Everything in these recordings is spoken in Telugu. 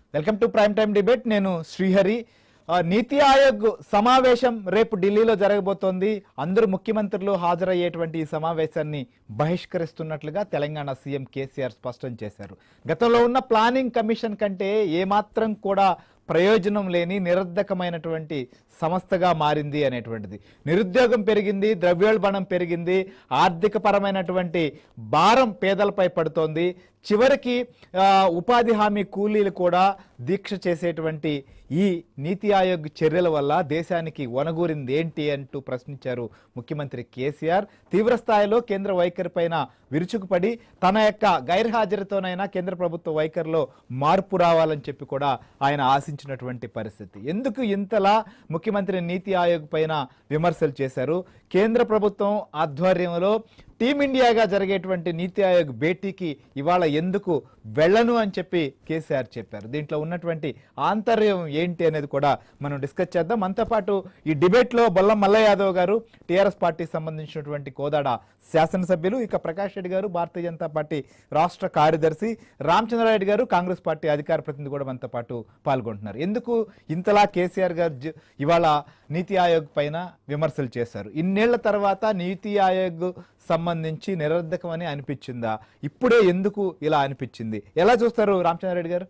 Welcome to prime time debate నేను శ్రీహరి ఆ, నీతి ఆయోగ్ సమావేశం రేపు ఢిల్లీలో జరగబోతోంది అందరూ ముఖ్యమంత్రులు హాజరయ్యేటువంటి ఈ సమావేశాన్ని బహిష్కరిస్తున్నట్లుగా తెలంగాణ సీఎం కేసీఆర్ స్పష్టం చేశారు గతంలో ఉన్న ప్లానింగ్ కమిషన్ కంటే ఏమాత్రం కూడా ప్రయోజనం లేని నిరర్ధకమైనటువంటి సంస్థగా మారింది అనేటువంటిది నిరుద్యోగం పెరిగింది ద్రవ్యోల్బణం పెరిగింది ఆర్థిక పరమైనటువంటి భారం పేదలపై పడుతోంది చివరికి ఆ, ఉపాధి హామీ కూలీలు కూడా దీక్ష చేసేటువంటి ఈ నీతి ఆయోగ్ చర్యల వల్ల దేశానికి వనగూరింది ఏంటి అంటూ ప్రశ్నించారు ముఖ్యమంత్రి కేసీఆర్ తీవ్ర స్థాయిలో కేంద్ర వైఖరి పైన విరుచుకుపడి తన యొక్క గైర్హాజరుతోనైనా కేంద్ర ప్రభుత్వ వైఖరిలో మార్పు రావాలని చెప్పి కూడా ఆయన ఆశించినటువంటి పరిస్థితి ఎందుకు ఇంతలా ముఖ్యమంత్రి నీతి ఆయోగ్ పైన విమర్శలు చేశారు కేంద్ర ప్రభుత్వం ఆధ్వర్యంలో టీమిండియాగా జరిగేటువంటి నీతి ఆయోగ్ భేటీకి ఇవాళ ఎందుకు వెళ్ళను అని చెప్పి కేసీఆర్ చెప్పారు దీంట్లో ఉన్నటువంటి ఆంతర్యం ఏంటి అనేది కూడా మనం డిస్కస్ చేద్దాం మనతో పాటు ఈ డిబేట్లో బొల్లం మల్ల యాదవ్ గారు టీఆర్ఎస్ పార్టీకి సంబంధించినటువంటి కోదాడ శాసనసభ్యులు ఇక ప్రకాష్ రెడ్డి గారు భారతీయ జనతా పార్టీ రాష్ట్ర కార్యదర్శి రామచంద్రారెడ్డి గారు కాంగ్రెస్ పార్టీ అధికార ప్రతినిధి కూడా మనతో పాటు పాల్గొంటున్నారు ఎందుకు ఇంతలా కేసీఆర్ గారు జ- ఇవాళ నీతి ఆయోగ్ పైన విమర్శలు చేశారు ఇన్నేళ్ల తర్వాత నీతి ఆయోగ్ సంబంధించి నిరర్ధకమని అనిపించిందా ఇప్పుడే ఎందుకు ఇలా అనిపించింది ఎలా చూస్తారు రామచంద్రారెడ్డి గారు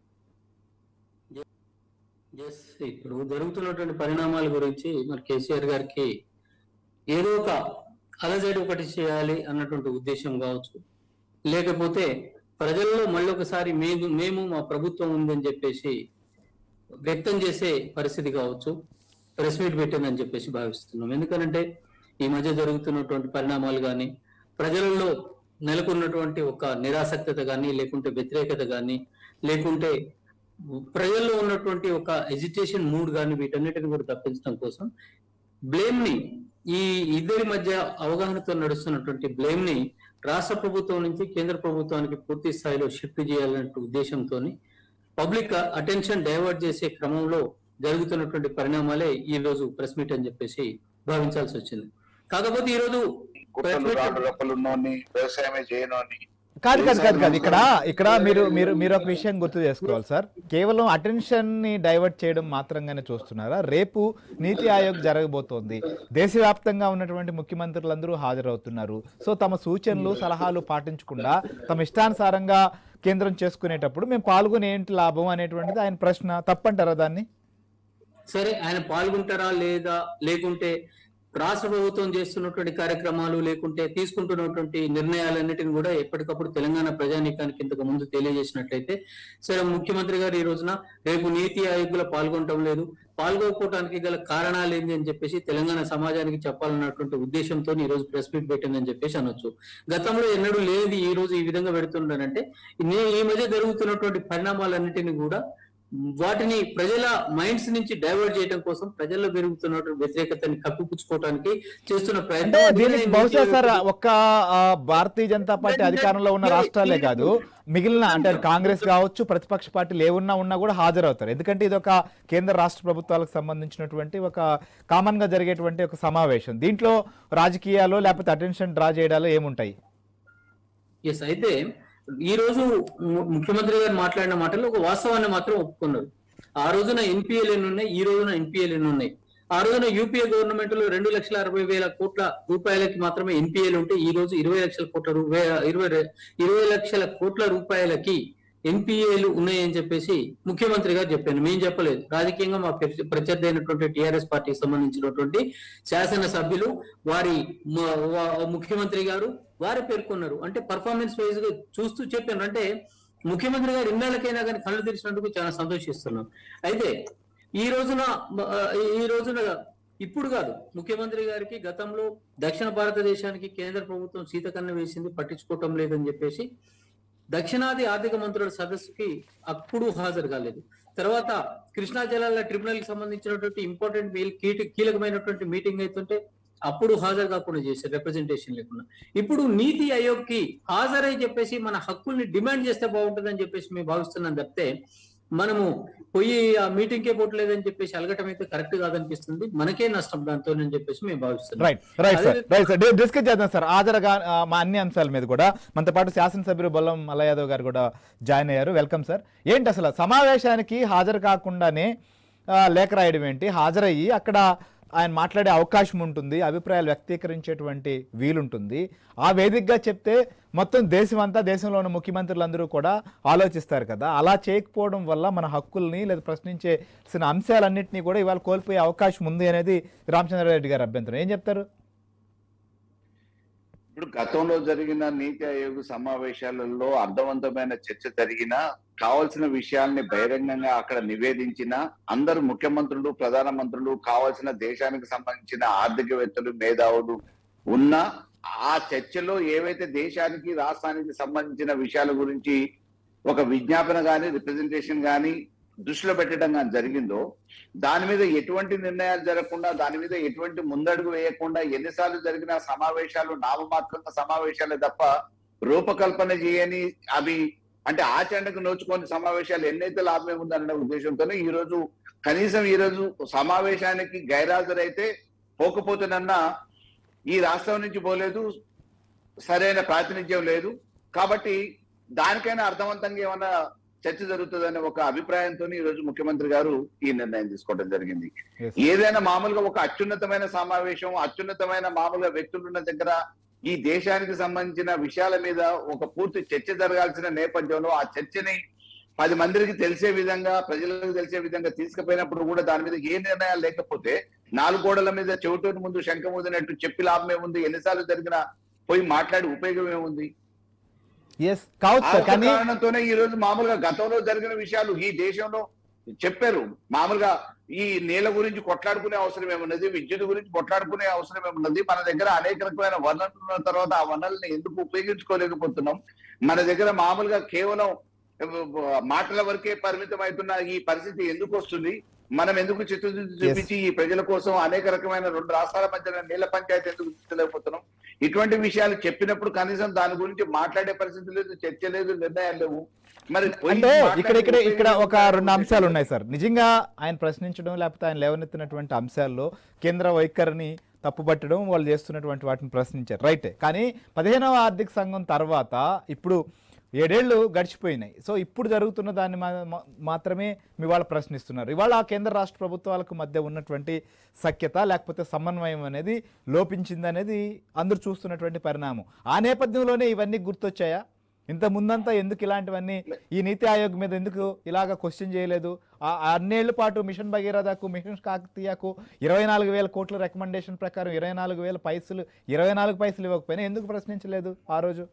ఎస్ ఇప్పుడు జరుగుతున్నటువంటి పరిణామాల గురించి మరి కేసీఆర్ గారికి ఏదో ఒక అలజడి ఒకటి చేయాలి అన్నటువంటి ఉద్దేశం కావచ్చు లేకపోతే ప్రజల్లో మళ్ళీ ఒకసారి మేము మేము మా ప్రభుత్వం ఉందని చెప్పేసి వ్యక్తం చేసే పరిస్థితి కావచ్చు ప్రెస్ మీట్ పెట్టిందని చెప్పేసి భావిస్తున్నాం ఎందుకనంటే ఈ మధ్య జరుగుతున్నటువంటి పరిణామాలు కానీ ప్రజలలో నెలకొన్నటువంటి ఒక నిరాసక్తత కానీ లేకుంటే వ్యతిరేకత కానీ లేకుంటే ప్రజల్లో ఉన్నటువంటి ఒక ఎజిటేషన్ మూడ్ కానీ వీటన్నిటిని కూడా తప్పించడం కోసం బ్లేమ్ ని ఈ ఇద్దరి మధ్య అవగాహనతో నడుస్తున్నటువంటి బ్లేమ్ ని రాష్ట్ర ప్రభుత్వం నుంచి కేంద్ర ప్రభుత్వానికి పూర్తి స్థాయిలో షిఫ్ట్ చేయాలనే ఉద్దేశంతో పబ్లిక్ అటెన్షన్ డైవర్ట్ చేసే క్రమంలో జరుగుతున్నటువంటి పరిణామాలే ఈ రోజు ప్రెస్ మీట్ అని చెప్పేసి భావించాల్సి వచ్చింది కాకపోతే ఈ రోజు ప్రెస్ గుట్టలు మీట్ రాళ్ళు రప్పలు ఉన్నోని వ్యవసాయమే చేయనోని కాదు కాదు కాదు కాదు ఇక్కడ ఇక్కడ మీరు మీరు మీరు ఒక విషయం గుర్తు చేసుకోవాలి సార్ కేవలం అటెన్షన్ ని డైవర్ట్ చేయడం మాత్రంగానే చూస్తున్నారా రేపు నీతి ఆయోగ్ జరగబోతోంది దేశవ్యాప్తంగా ఉన్నటువంటి ముఖ్యమంత్రులందరూ హాజరవుతున్నారు సో తమ సూచనలు సలహాలు పాటించకుండా తమ ఇష్టానుసారంగా కేంద్రం చేసుకునేటప్పుడు మేము పాల్గొని ఏంటి లాభం అనేటువంటిది ఆయన ప్రశ్న తప్పంటారా దాన్ని సరే ఆయన పాల్గొంటారా లేదా లేకుంటే రాష్ట్ర ప్రభుత్వం చేస్తున్నటువంటి కార్యక్రమాలు లేకుంటే తీసుకుంటున్నటువంటి నిర్ణయాలన్నిటిని కూడా ఎప్పటికప్పుడు తెలంగాణ ప్రజానీకానికి ఇంతకు ముందు తెలియజేసినట్లయితే సరే ముఖ్యమంత్రి గారు ఈ రోజున రేపు నీతి ఆయోగ్ లో పాల్గొనటం లేదు పాల్గొకపోవడానికి గల కారణాలు ఏంటి అని చెప్పేసి తెలంగాణ సమాజానికి చెప్పాలన్నటువంటి ఉద్దేశంతో ఈ రోజు ప్రెస్ మీట్ పెట్టిందని చెప్పేసి అనొచ్చు గతంలో ఎన్నడూ లేనిది ఈ రోజు ఈ విధంగా పెడుతున్నారంటే ఈ- ఈ మధ్య జరుగుతున్నటువంటి పరిణామాలన్నిటిని కూడా వాటిని ప్రజల మైండ్స్ నుంచి డైవర్ట్ చేయడం కోసం ప్రజల్లో పెరుగుతున్నటువంటి వ్యతిరేకతని కప్పిపుచ్చుకోవడానికి చేస్తున్న అంటే ప్రయత్నం దీనికి బహుశా సార్ ఒక్క ఆ, భారతీయ జనతా పార్టీ అధికారంలో ఉన్న రాష్ట్రాలే కాదు మిగిలిన అంటే కాంగ్రెస్ కావచ్చు ప్రతిపక్ష పార్టీలు ఏమున్నా ఉన్నా కూడా హాజరవుతారు ఎందుకంటే ఇది ఒక కేంద్ర రాష్ట్ర ప్రభుత్వాలకు సంబంధించినటువంటి ఒక కామన్ గా జరిగేటువంటి ఒక సమావేశం దీంట్లో రాజకీయాలు లేకపోతే అటెన్షన్ డ్రా చేయడాలు ఏముంటాయి ఎస్ అయితే ఈ రోజు ము- ముఖ్యమంత్రి గారు మాట్లాడిన మాటలు ఒక వాస్తవాన్ని మాత్రం ఒప్పుకున్నారు ఆ రోజున ఎన్పిఎల్ ఎన్ని ఉన్నాయి ఈ రోజున ఎన్పిఎల్ ఎన్ని ఉన్నాయి ఆ రోజున యూపీఏ గవర్నమెంట్ లో రెండు లక్షల అరవై వేల కోట్ల రూపాయలకి మాత్రమే ఎన్పిఎల్ ఉంటే ఈ రోజు ఇరవై లక్షల కోట్ల రూ- వే- ఇరవై రె- ఇరవై లక్షల కోట్ల రూపాయలకి ఎన్పిఏలు ఉన్నాయని చెప్పేసి ముఖ్యమంత్రి గారు చెప్పాను మేము చెప్పలేదు రాజకీయంగా మా ప్రత్య- ప్రత్యర్థి అయినటువంటి టిఆర్ఎస్ పార్టీకి సంబంధించినటువంటి శాసన సభ్యులు వారి మ- వా- ముఖ్యమంత్రి గారు వారు పేర్కొన్నారు అంటే పర్ఫార్మెన్స్ వైజ్ గా చూస్తూ చెప్పాను అంటే ముఖ్యమంత్రి గారు ఇన్నాళ్ళకైనా కానీ కళ్ళు తెరిచినందుకు చాలా సంతోషిస్తున్నాం అయితే ఈ రోజున మ- ఈ రోజున ఇప్పుడు కాదు ముఖ్యమంత్రి గారికి గతంలో దక్షిణ భారతదేశానికి కేంద్ర ప్రభుత్వం సీతకన్ను వేసింది పట్టించుకోవటం లేదని చెప్పేసి దక్షిణాది ఆర్థిక మంత్రుల సదస్సుకి అప్పుడు హాజరు కాలేదు తర్వాత కృష్ణా జలాల ట్రిబ్యునల్ కి సంబంధించినటువంటి ఇంపార్టెంట్ కీలకమైనటువంటి మీటింగ్ అవుతుంటే అప్పుడు హాజరు కాకుండా చేశారు రిప్రజెంటేషన్ లేకుండా ఇప్పుడు నీతి ఆయోగ్ కి హాజరై చెప్పేసి మన హక్కుల్ని డిమాండ్ చేస్తే బాగుంటుందని చెప్పేసి మేము భావిస్తున్నాం తప్పితే మనము పోయి ఆ మీటింగ్ కే పోవట్లేదని చెప్పేసి అలగటం అయితే కరెక్ట్ కాదనిపిస్తుంది మనకే నష్టం దాంతో అని చెప్పేసి మేము భావిస్తున్నాం రైట్ రైట్ సార్ అదే- రైట్ సార్ డిస్కస్ చేద్దాం సార్ హాజరుగా ఆ, మా అన్ని అంశాల మీద కూడా మనతో పాటు శాసనసభ్యులు బొల్లం మల్ల యాదవ్ గారు కూడా జాయిన్ అయ్యారు వెల్కమ్ సార్ ఏంటి అసలు సమావేశానికి హాజరు కాకుండానే ఆ, లేఖ రాయడం ఏంటి హాజరయ్యి అక్కడ ఆయన మాట్లాడే అవకాశం ఉంటుంది అభిప్రాయాలు వ్యక్తీకరించేటువంటి వీలుంటుంది ఆ వేదికగా చెప్తే మొత్తం దేశం అంతా దేశంలో ఉన్న ముఖ్యమంత్రులందరూ కూడా ఆలోచిస్తారు కదా అలా చేయకపోవడం వల్ల మన హక్కుల్ని లేదా ప్రశ్నించేసిన అంశాలన్నింటినీ కూడా ఇవాళ కోల్పోయే అవకాశం ఉంది అనేది రామచంద్రారెడ్డి గారు అభ్యంతరం ఏం చెప్తారు ఇప్పుడు గతంలో జరిగిన నీతి ఆయోగ్ సమావేశాలలో అర్థవంతమైన చర్చ జరిగినా కావాల్సిన విషయాల్ని బహిరంగంగా అక్కడ నివేదించిన అందరు ముఖ్యమంత్రులు ప్రధానమంత్రులు కావాల్సిన దేశానికి సంబంధించిన ఆర్థికవేత్తలు మేధావులు ఉన్న ఆ చర్చలో ఏవైతే దేశానికి రాష్ట్రానికి సంబంధించిన విషయాల గురించి ఒక విజ్ఞాపన గాని రిప్రజెంటేషన్ గాని దృష్టిలో పెట్టడం కానీ జరిగిందో దాని మీద ఎటువంటి నిర్ణయాలు జరగకుండా దాని మీద ఎటువంటి ముందడుగు వేయకుండా ఎన్నిసార్లు జరిగిన సమావేశాలు నామమాత్రంగా సమావేశాలే తప్ప రూపకల్పన చేయని అవి అంటే ఆచరణకు నోచుకొని సమావేశాలు ఎన్నైతే లాభమే ఉందన్న ఉద్దేశంతోనే ఈ రోజు కనీసం ఈ రోజు సమావేశానికి గైరాజరైతే పోకపోతేనన్నా ఈ రాష్ట్రం నుంచి పోలేదు సరైన ప్రాతినిధ్యం లేదు కాబట్టి దానికైనా అర్థవంతంగా ఏమన్నా చర్చ జరుగుతుందనే ఒక అభిప్రాయంతో ఈ రోజు ముఖ్యమంత్రి గారు ఈ నిర్ణయం తీసుకోవడం జరిగింది Yes. ఏదైనా మామూలుగా ఒక అత్యున్నతమైన సమావేశం అత్యున్నతమైన మామూలుగా వ్యక్తులున్న దగ్గర ఈ దేశానికి సంబంధించిన విషయాల మీద ఒక పూర్తి చర్చ జరగాల్సిన నేపథ్యంలో ఆ చర్చని పది మందికి తెలిసే విధంగా ప్రజలకు తెలిసే విధంగా తీసుకుపోయినప్పుడు కూడా దాని మీద ఏ నిర్ణయాలు లేకపోతే నాలుగు గోడల మీద చెవిటోని ముందు శంఖ ముదినట్టు చెప్పి లాభం ఏముంది ఎన్నిసార్లు జరిగినా పోయి మాట్లాడి ఉపయోగం ఏముంది ఎస్ కావచ్చు ఆ సార్ ఒక్క కానీ కారణంతోనే ఈ రోజు మామూలుగా గతంలో జరిగిన విషయాలు ఈ దేశంలో చెప్పారు మామూలుగా ఈ నీళ్ళ గురించి కొట్లాడుకునే అవసరం ఏమున్నది విద్యుత్ గురించి కొట్లాడుకునే అవసరం ఏమున్నది మన దగ్గర అనేక రకమైన వనరులు ఉన్న తర్వాత ఆ వనరుల్ని ఎందుకు ఉపయోగించుకోలేకపోతున్నాం మన దగ్గర మామూలుగా కేవలం మాటల వరకే పరిమితం అవుతున్న ఈ పరిస్థితి ఎందుకు వస్తుంది మనం ఎందుకు చిత్తశుద్ధి చూపించి ఈ ప్రజల కోసం అనేక రకమైన రెండు రాష్ట్రాల మధ్య నీళ్ళ పంచాయతీ ఎందుకు తీసుకోలేకపోతున్నాం ఇటువంటి విషయాలు చెప్పినప్పుడు కనీసం దాని గురించి మాట్లాడే పరిస్థితి లేదు చర్చ లేదు నిర్ణయాలు లేవు మరి పోయి అంటే ఇక్కడ ఇక్కడ మాట్లాడే ఇక్కడ ఒక ఉపయోగం రెండు అంశాలు ఉన్నాయి సార్ నిజంగా ఆయన ప్రశ్నించడం లేకపోతే ఆయన లేవనెత్తినటువంటి అంశాల్లో కేంద్ర వైఖరిని తప్పుపట్టడం వాళ్ళు చేస్తున్నటువంటి వాటిని ప్రశ్నించారు రైటే కానీ పదిహేనవ ఆర్థిక సంఘం తర్వాత ఇప్పుడు ఏడేళ్లు గడిచిపోయినాయి సో ఇప్పుడు జరుగుతున్న దాన్ని మా- మా- మాత్రమే మీ వాళ్ళు ప్రశ్నిస్తున్నారు ఇవాళ ఆ కేంద్ర రాష్ట్ర ప్రభుత్వాలకు మధ్య ఉన్నటువంటి సఖ్యత లేకపోతే సమన్వయం అనేది లోపించింది అనేది అందరూ చూస్తున్నటువంటి పరిణామం ఆ నేపథ్యంలోనే ఇవన్నీ గుర్తొచ్చాయా ఇంత ముందంతా ఎందుకు ఇలాంటివన్నీ ఈ నీతి ఆయోగ్ మీద ఎందుకు ఇలాగ క్వశ్చన్ చేయలేదు ఆ ఆ అన్నేళ్ల పాటు మిషన్ భగీరథకు మిషన్ కాకతీయకు ఇరవై నాలుగు వేల కోట్ల రికమెండేషన్ ప్రకారం ఇరవై నాలుగు వేల పైసలు ఇరవై నాలుగు పైసలు ఇవ్వకపోయినా ఎందుకు ప్రశ్నించలేదు ఆ రోజు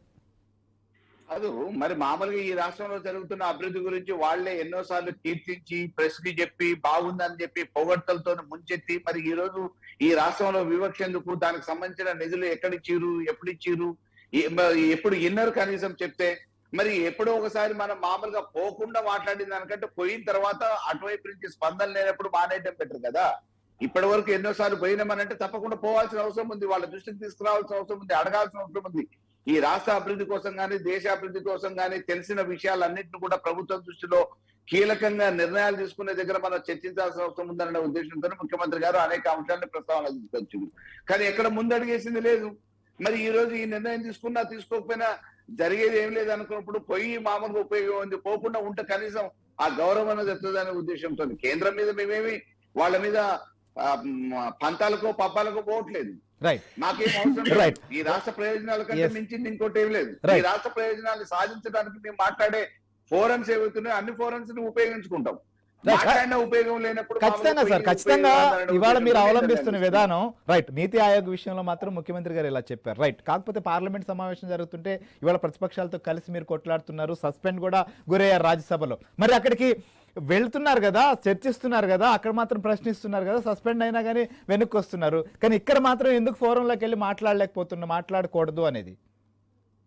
కాదు మరి మామూలుగా ఈ రాష్ట్రంలో జరుగుతున్న అభివృద్ధి గురించి వాళ్లే ఎన్నోసార్లు కీర్తించి ప్రెస్ కి చెప్పి బాగుందని చెప్పి పొగడ్తలతో ముంచెత్తి మరి ఈ రోజు ఈ రాష్ట్రంలో వివక్ష ఎందుకు దానికి సంబంధించిన నిధులు ఎక్కడిచ్చిరు ఎప్పుడు ఇచ్చిరు ఏ- మరి ఎప్పుడు ఇన్నర్ కనీసం చెప్తే మరి ఎప్పుడో ఒకసారి మనం మామూలుగా పోకుండా మాట్లాడిన దానికంటే పోయిన తర్వాత అటువైపు నుంచి స్పందన లేనప్పుడు మానేయడం బెటర్ కదా ఇప్పటి వరకు ఎన్నోసార్లు పోయినామనంటే తప్పకుండా పోవాల్సిన అవసరం ఉంది వాళ్ళ దృష్టికి తీసుకురావాల్సిన అవసరం ఉంది అడగాల్సిన అవసరం ఉంది ఈ రాష్ట్ర అభివృద్ధి కోసం కానీ దేశ అభివృద్ధి కోసం కానీ తెలిసిన విషయాలన్నింటిని కూడా ప్రభుత్వం దృష్టిలో కీలకంగా నిర్ణయాలు తీసుకునే దగ్గర మనం చర్చించాల్సిన అవసరం ఉందనే ఉద్దేశంతో ముఖ్యమంత్రి గారు అనేక అంశాలను ప్రస్తావన తీసుకొచ్చింది కానీ ఎక్కడ ముందడిగేసింది లేదు మరి ఈ రోజు ఈ నిర్ణయం తీసుకున్నా తీసుకోకపోయినా జరిగేది ఏం లేదు అనుకున్నప్పుడు పోయి మామూలుగా ఉపయోగం ఉంది పోకుండా ఉంటే కనీసం ఆ గౌరవం అనేది వస్తుందనే ఉద్దేశంతో కేంద్రం మీద మేమేమి వాళ్ళ మీద ఆ, మ్, పంతాలకో పబ్బాలకో పోవట్లేదు రైట్ మాకేం అవసరం లేదు. Right. ఈ రాష్ట్ర ప్రయోజనాల కంటే Yes. మించింది ఇంకోటి ఏం లేదు ఈ Right. రాష్ట్ర ప్రయోజనాలు సాధించడానికి మేము మాట్లాడే ఫోరమ్స్ ఏవైతున్నాయో అన్ని ఫోరమ్స్ ని ఉపయోగించుకుంటాం Right. మాట్లాడిన ఉపయోగం లేనప్పుడు ఖచ్చితంగా మామూలుగా సార్ పోయి ఖచ్చితంగా ఉపయోగం ఇవాళ మీరు ఉందనే అవలంబిస్తున్న ఉద్దేశంతో విధానం రైట్ నీతి ఆయోగ్ విషయంలో మాత్రం ముఖ్యమంత్రి గారు ఇలా చెప్పారు రైట్ కాకపోతే పార్లమెంట్ సమావేశం జరుగుతుంటే ఇవాళ ప్రతిపక్షాలతో కలిసి మీరు కొట్లాడుతున్నారు సస్పెండ్ కూడా గురయ్యారు రాజ్యసభలో మరి అక్కడికి వెళ్తున్నారు కదా చర్చిస్తున్నారు కదా అక్కడ మాత్రం ప్రశ్నిస్తున్నారు కదా సస్పెండ్ అయినా కానీ వెనక్కి వస్తున్నారు కానీ ఇక్కడ మాత్రం ఎందుకు ఫోరంలోకి వెళ్ళి మాట్లాడలేకపోతున్నా మాట్లాడకూడదు అనేది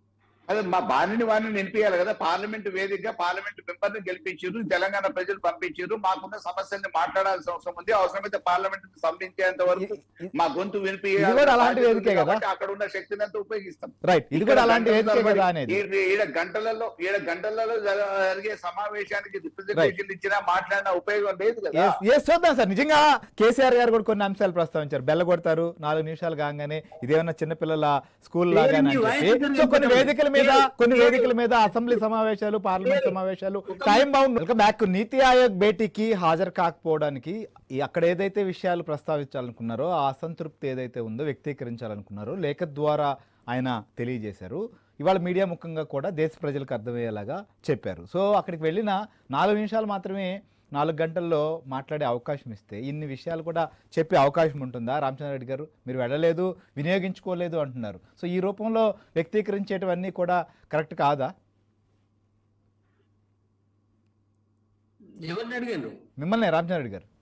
అదే మా బాణిని వారిని నిలిపియాలి కదా పార్లమెంట్ వేదికగా పార్లమెంట్ మెంబర్ ని గెలిపించారు తెలంగాణ ప్రజలు పంపించారు మాకున్న సమస్యల్ని మాట్లాడాల్సిన అవసరం ఉంది అవసరమైతే పార్లమెంట్ సంపించేంత వరకు మా గొంతు వినిపి ఇది కూడా అలాంటి వేదికే కదా? అక్కడ ఉన్న శక్తిని అంతా ఉపయోగిస్తాం రైట్ ఇది కూడా అలాంటి వేదికే కదా అనేది ఈ- ఈడ గంటలలో ఈడ గంటలలో జర- జరిగే సమావేశానికి రిప్రజెంటేషన్ ఇచ్చినా మాట్లాడిన ఉపయోగం లేదు కదా Yes, yes, చూద్దాం సార్ నిజంగా కేసీఆర్ గారు కూడా కొన్ని అంశాలు ప్రస్తావించారు బెల్ల కొడతారు నాలుగు నిమిషాలు కాగానే ఇదేమన్నా చిన్నపిల్లల స్కూల్ లాగానే అని మీ చెప్పి వాయిస్ సో కొన్ని వినపడదు. వేదికల మీద లేదు, కొన్ని లేదు. వేదికల మీద అసెంబ్లీ సమావేశాలు పార్లమెంట్ లేదు. సమావేశాలు ఒక- టైం బౌండ్ వెల్కమ్ బ్యాక్ నీతి ఆయోగ్ భేటీకి హాజరు కాకపోవడానికి ఈ అక్కడ ఏదైతే విషయాలు ప్రస్తావించాలనుకున్నారో ఆ అసంతృప్తి ఏదైతే ఉందో వ్యక్తీకరించాలనుకున్నారో లేఖ ద్వారా ఆయన తెలియజేశారు ఇవాళ మీడియా ముఖంగా కూడా దేశ ప్రజలకు అర్థమయ్యేలాగా చెప్పారు సో అక్కడికి వెళ్ళిన నాలుగు నిమిషాలు మాత్రమే నాలుగు గంటల్లో మాట్లాడే అవకాశం ఇస్తే ఇన్ని విషయాలు కూడా చెప్పే అవకాశం ఉంటుందా రామచంద్రారెడ్డి గారు మీరు వెళ్ళలేదు వినియోగించుకోలేదు అంటున్నారు సో ఈ రూపంలో వ్యక్తీకరించేటివన్నీ కూడా కరెక్ట్ కాదా ఎవరిని అడిగారు మిమ్మల్ని రామచంద్రారెడ్డి గారు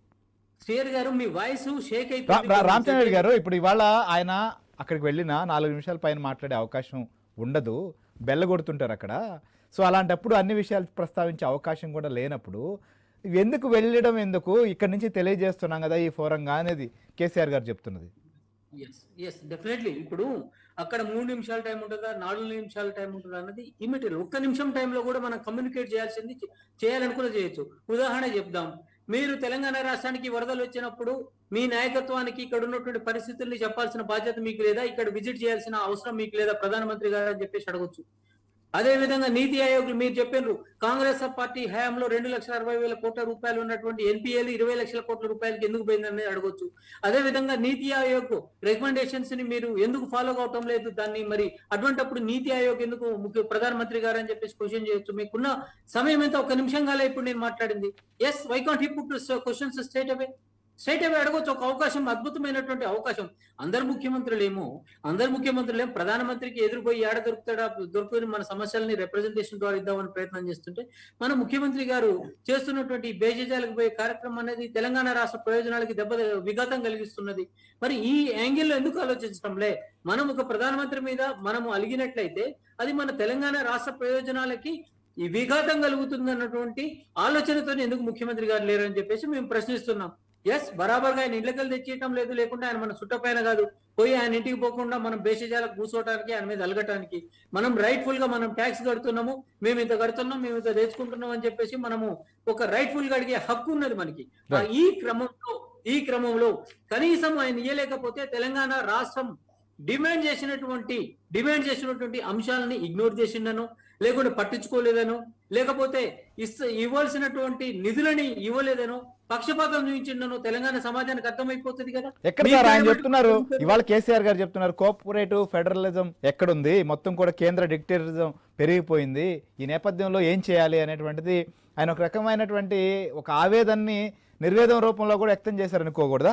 శ్రీయర్ గారు మీ వాయిస్ షేక్ రా- రా- రామచంద్రారెడ్డి గారు ఇప్పుడు ఇవాళ ఆయన అక్కడికి వెళ్ళిన నాలుగు నిమిషాల పైన మాట్లాడే అవకాశం ఉండదు బెల్ల కొడుతుంటారు అక్కడ సో అలాంటప్పుడు అన్ని విషయాలు ప్రస్తావించే అవకాశం కూడా లేనప్పుడు ఎందుకు వెళ్ళడం ఎందుకు ఇక్కడి నుంచి తెలియజేస్తున్నాం కదా ఈ ఫోరంగా అనేది కేసీఆర్ గారు చెప్తున్నది ఎస్ ఎస్ డెఫినెట్లీ ఇప్పుడు అక్కడ మూడు నిమిషాల టైం ఉంటుందా నాలుగు నిమిషాల టైం ఉంటుందా అన్నది ఇమీడియట్ ఒక్క నిమిషం టైంలో కూడా మనం కమ్యూనికేట్ చేయాల్సింది చే- చేయాలనుకున్న చేయొచ్చు ఉదాహరణ చెప్దాం మీరు తెలంగాణ రాష్ట్రానికి వరదలు వచ్చినప్పుడు మీ నాయకత్వానికి ఇక్కడ ఉన్నటువంటి పరిస్థితుల్ని చెప్పాల్సిన బాధ్యత మీకు లేదా ఇక్కడ విజిట్ చేయాల్సిన అవసరం మీకు లేదా ప్రధానమంత్రి గారు అని చెప్పేసి అడగొచ్చు అదే విధంగా నీతి ఆయోగ్ మీరు చెప్పినారు కాంగ్రెస్ పార్టీ హయాంలో రెండు లక్షల అరవై వేల కోట్ల రూపాయలు ఉన్నటువంటి ఎన్పిఎల్ ఇరవై లక్షల కోట్ల రూపాయలకి ఎందుకు పోయిందని అడగొచ్చు అదే విధంగా నీతి ఆయోగ్ రికమెండేషన్స్ ని మీరు ఎందుకు ఫాలో అవటం లేదు దాన్ని మరి అటువంటప్పుడు నీతి ఆయోగ్ ఎందుకు ముఖ్య ప్రధానమంత్రి గారు అని చెప్పేసి క్వశ్చన్ చేయొచ్చు మీకున్న సమయం ఎంత ఒక నిమిషం కాలే ఇప్పుడు నేను మాట్లాడింది yes why can't he put questions straight away straight away అడగొచ్చు ఒక అవకాశం అద్భుతమైనటువంటి అవకాశం అందరు ముఖ్యమంత్రులేమో అందరు ముఖ్యమంత్రులేమో ప్రధానమంత్రికి ఎదురుపోయి ఏడ దొరుకుతాడా దొరుకుని మన సమస్యలని రిప్రజెంటేషన్ ద్వారా ఇద్దామని ప్రయత్నం చేస్తుంటే మన ముఖ్యమంత్రి గారు చేస్తున్నటువంటి ఈ బేజజాలకు పోయే కార్యక్రమం అనేది తెలంగాణ రాష్ట్ర ప్రయోజనాలకి దెబ్బ విఘాతం కలిగిస్తున్నది మరి ఈ యాంగిల్లో ఎందుకు ఆలోచించడంలే మనం ఒక ప్రధానమంత్రి మీద మనము అలిగినట్లయితే అది మన తెలంగాణ రాష్ట్ర ప్రయోజనాలకి ఈ విఘాతం కలుగుతుంది అన్నటువంటి ఆలోచనతో ఎందుకు ముఖ్యమంత్రి గారు లేరని చెప్పేసి మేము ప్రశ్నిస్తున్నాం ఎస్ బరాబర్గా ఆయన ఇళ్ళకెళ్ళి తెచ్చేయటం లేదు లేకుండా ఆయన మన చుట్టపైన కాదు పోయి ఆయన ఇంటికి పోకుండా మనం బేషజాలకు కూర్చోవడానికి ఆయన మీద అలగటానికి మనం రైట్ఫుల్ గా మనం ట్యాక్స్ కడుతున్నాము మేము ఇంత కడుతున్నాం మేము ఇంత తెచ్చుకుంటున్నాం అని చెప్పేసి మనము ఒక రైట్ఫుల్ గా అడిగే హక్కు ఉన్నది మనకి ఆ ఈ క్రమంలో ఈ క్రమంలో కనీసం ఆయన ఇయ్యలేకపోతే తెలంగాణ రాష్ట్రం డిమాండ్ చేసినటువంటి డిమాండ్ చేసినటువంటి అంశాలని ఇగ్నోర్ చేసిండను లేకుంటే పట్టించుకోలేదను లేకపోతే ఇస్త ఇవ్వాల్సినటువంటి నిధులని ఇవ్వలేదను పక్షపాతం చూపించిండను తెలంగాణ సమాజానికి అర్థమైపోతుంది కదా ఎక్కడ మీ సార్ ఆయన కేంద్ర చెప్తున్నారు ప్రభుత్వం- ఇవాళ కేసీఆర్ గారు చెప్తున్నారు కోఆపరేటివ్ ఫెడరలిజం ఎక్కడుంది మొత్తం కూడా కేంద్ర డిక్టేటరిజం పెరిగిపోయింది ఈ నేపథ్యంలో ఏం చేయాలి అనేటువంటిది ఆయన ఒక రకమైనటువంటి ఒక ఆవేదనని నిర్వేదం రూపంలో కూడా వ్యక్తం చేశారు అనుకోకూడదా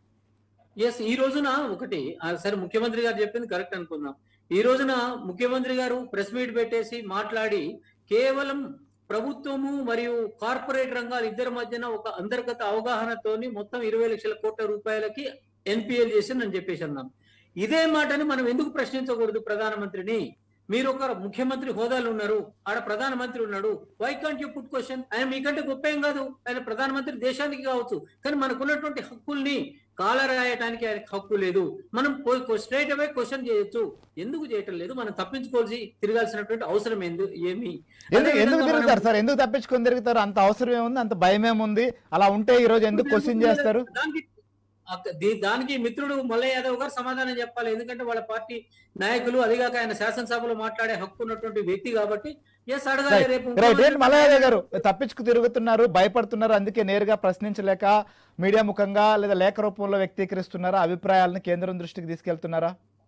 ఎస్ ఈ రోజున ఒకటి ఆ, సరే ముఖ్యమంత్రి గారు చెప్పింది కరెక్ట్ అనుకుందాం ఈ రోజున ముఖ్యమంత్రి గారు ప్రెస్ మీట్ పెట్టేసి మాట్లాడి కేవలం ప్రభుత్వము మరియు కార్పొరేట్ రంగాలు ఇద్దరి మధ్యన ఒక అంతర్గత అవగాహనతోని మొత్తం ఇరవై లక్షల కోట్ల రూపాయలకి ఎన్పిఎల్ చేసి అని చెప్పేసి అన్నాం ఇదే మాటని మనం ఎందుకు ప్రశ్నించకూడదు ప్రధానమంత్రిని మీరు ఒక ముఖ్యమంత్రి హోదాలు ఉన్నారు ఆడ ప్రధానమంత్రి ఉన్నాడు why can't you put question ఆయన మీకంటే గొప్ప ఏం కాదు ఆయన ప్రధానమంత్రి దేశానికి కావచ్చు కానీ మనకున్నటువంటి హక్కుల్ని కాలరాయటానికి ఆయనకు హక్కు లేదు మనం స్ట్రైట్ అవే క్వశ్చన్ చేయొచ్చు ఎందుకు చేయటం లేదు మనం తప్పించుకోవాల్సి తిరగాల్సినటువంటి అవసరం ఎందు ఏమి ఎందుకు ఎందుకు అదేవిధంగా మనం- తిరుగుతారు సార్ ఎందుకు తప్పించుకొని తిరుగుతారు అంత అవసరం ఏముంది అంత భయం ఏముంది అలా ఉంటే ఈ రోజు ఎందుకు క్వశ్చన్ చేస్తారు దానికి అక్క- దీ- దానికి మిత్రుడు మల్ల యాదవ్ గారు సమాధానం చెప్పాలి ఎందుకంటే వాళ్ళ పార్టీ నాయకులు అదిగాక ఆయన శాసనసభలో మాట్లాడే హక్కు ఉన్నటువంటి వ్యక్తి కాబట్టి ఎస్ అడగాలి రేపు రైట్ ఏంటి మల్లయ్య గారు తప్పించుకు తిరుగుతున్నారు భయపడుతున్నారు అందుకే నేరుగా ప్రశ్నించలేక మీడియా ముఖంగా లేదా లేఖ రూపంలో వ్యక్తీకరిస్తున్నారా అభిప్రాయాలను కేంద్రం దృష్టికి తీసుకెళ్తున్నారా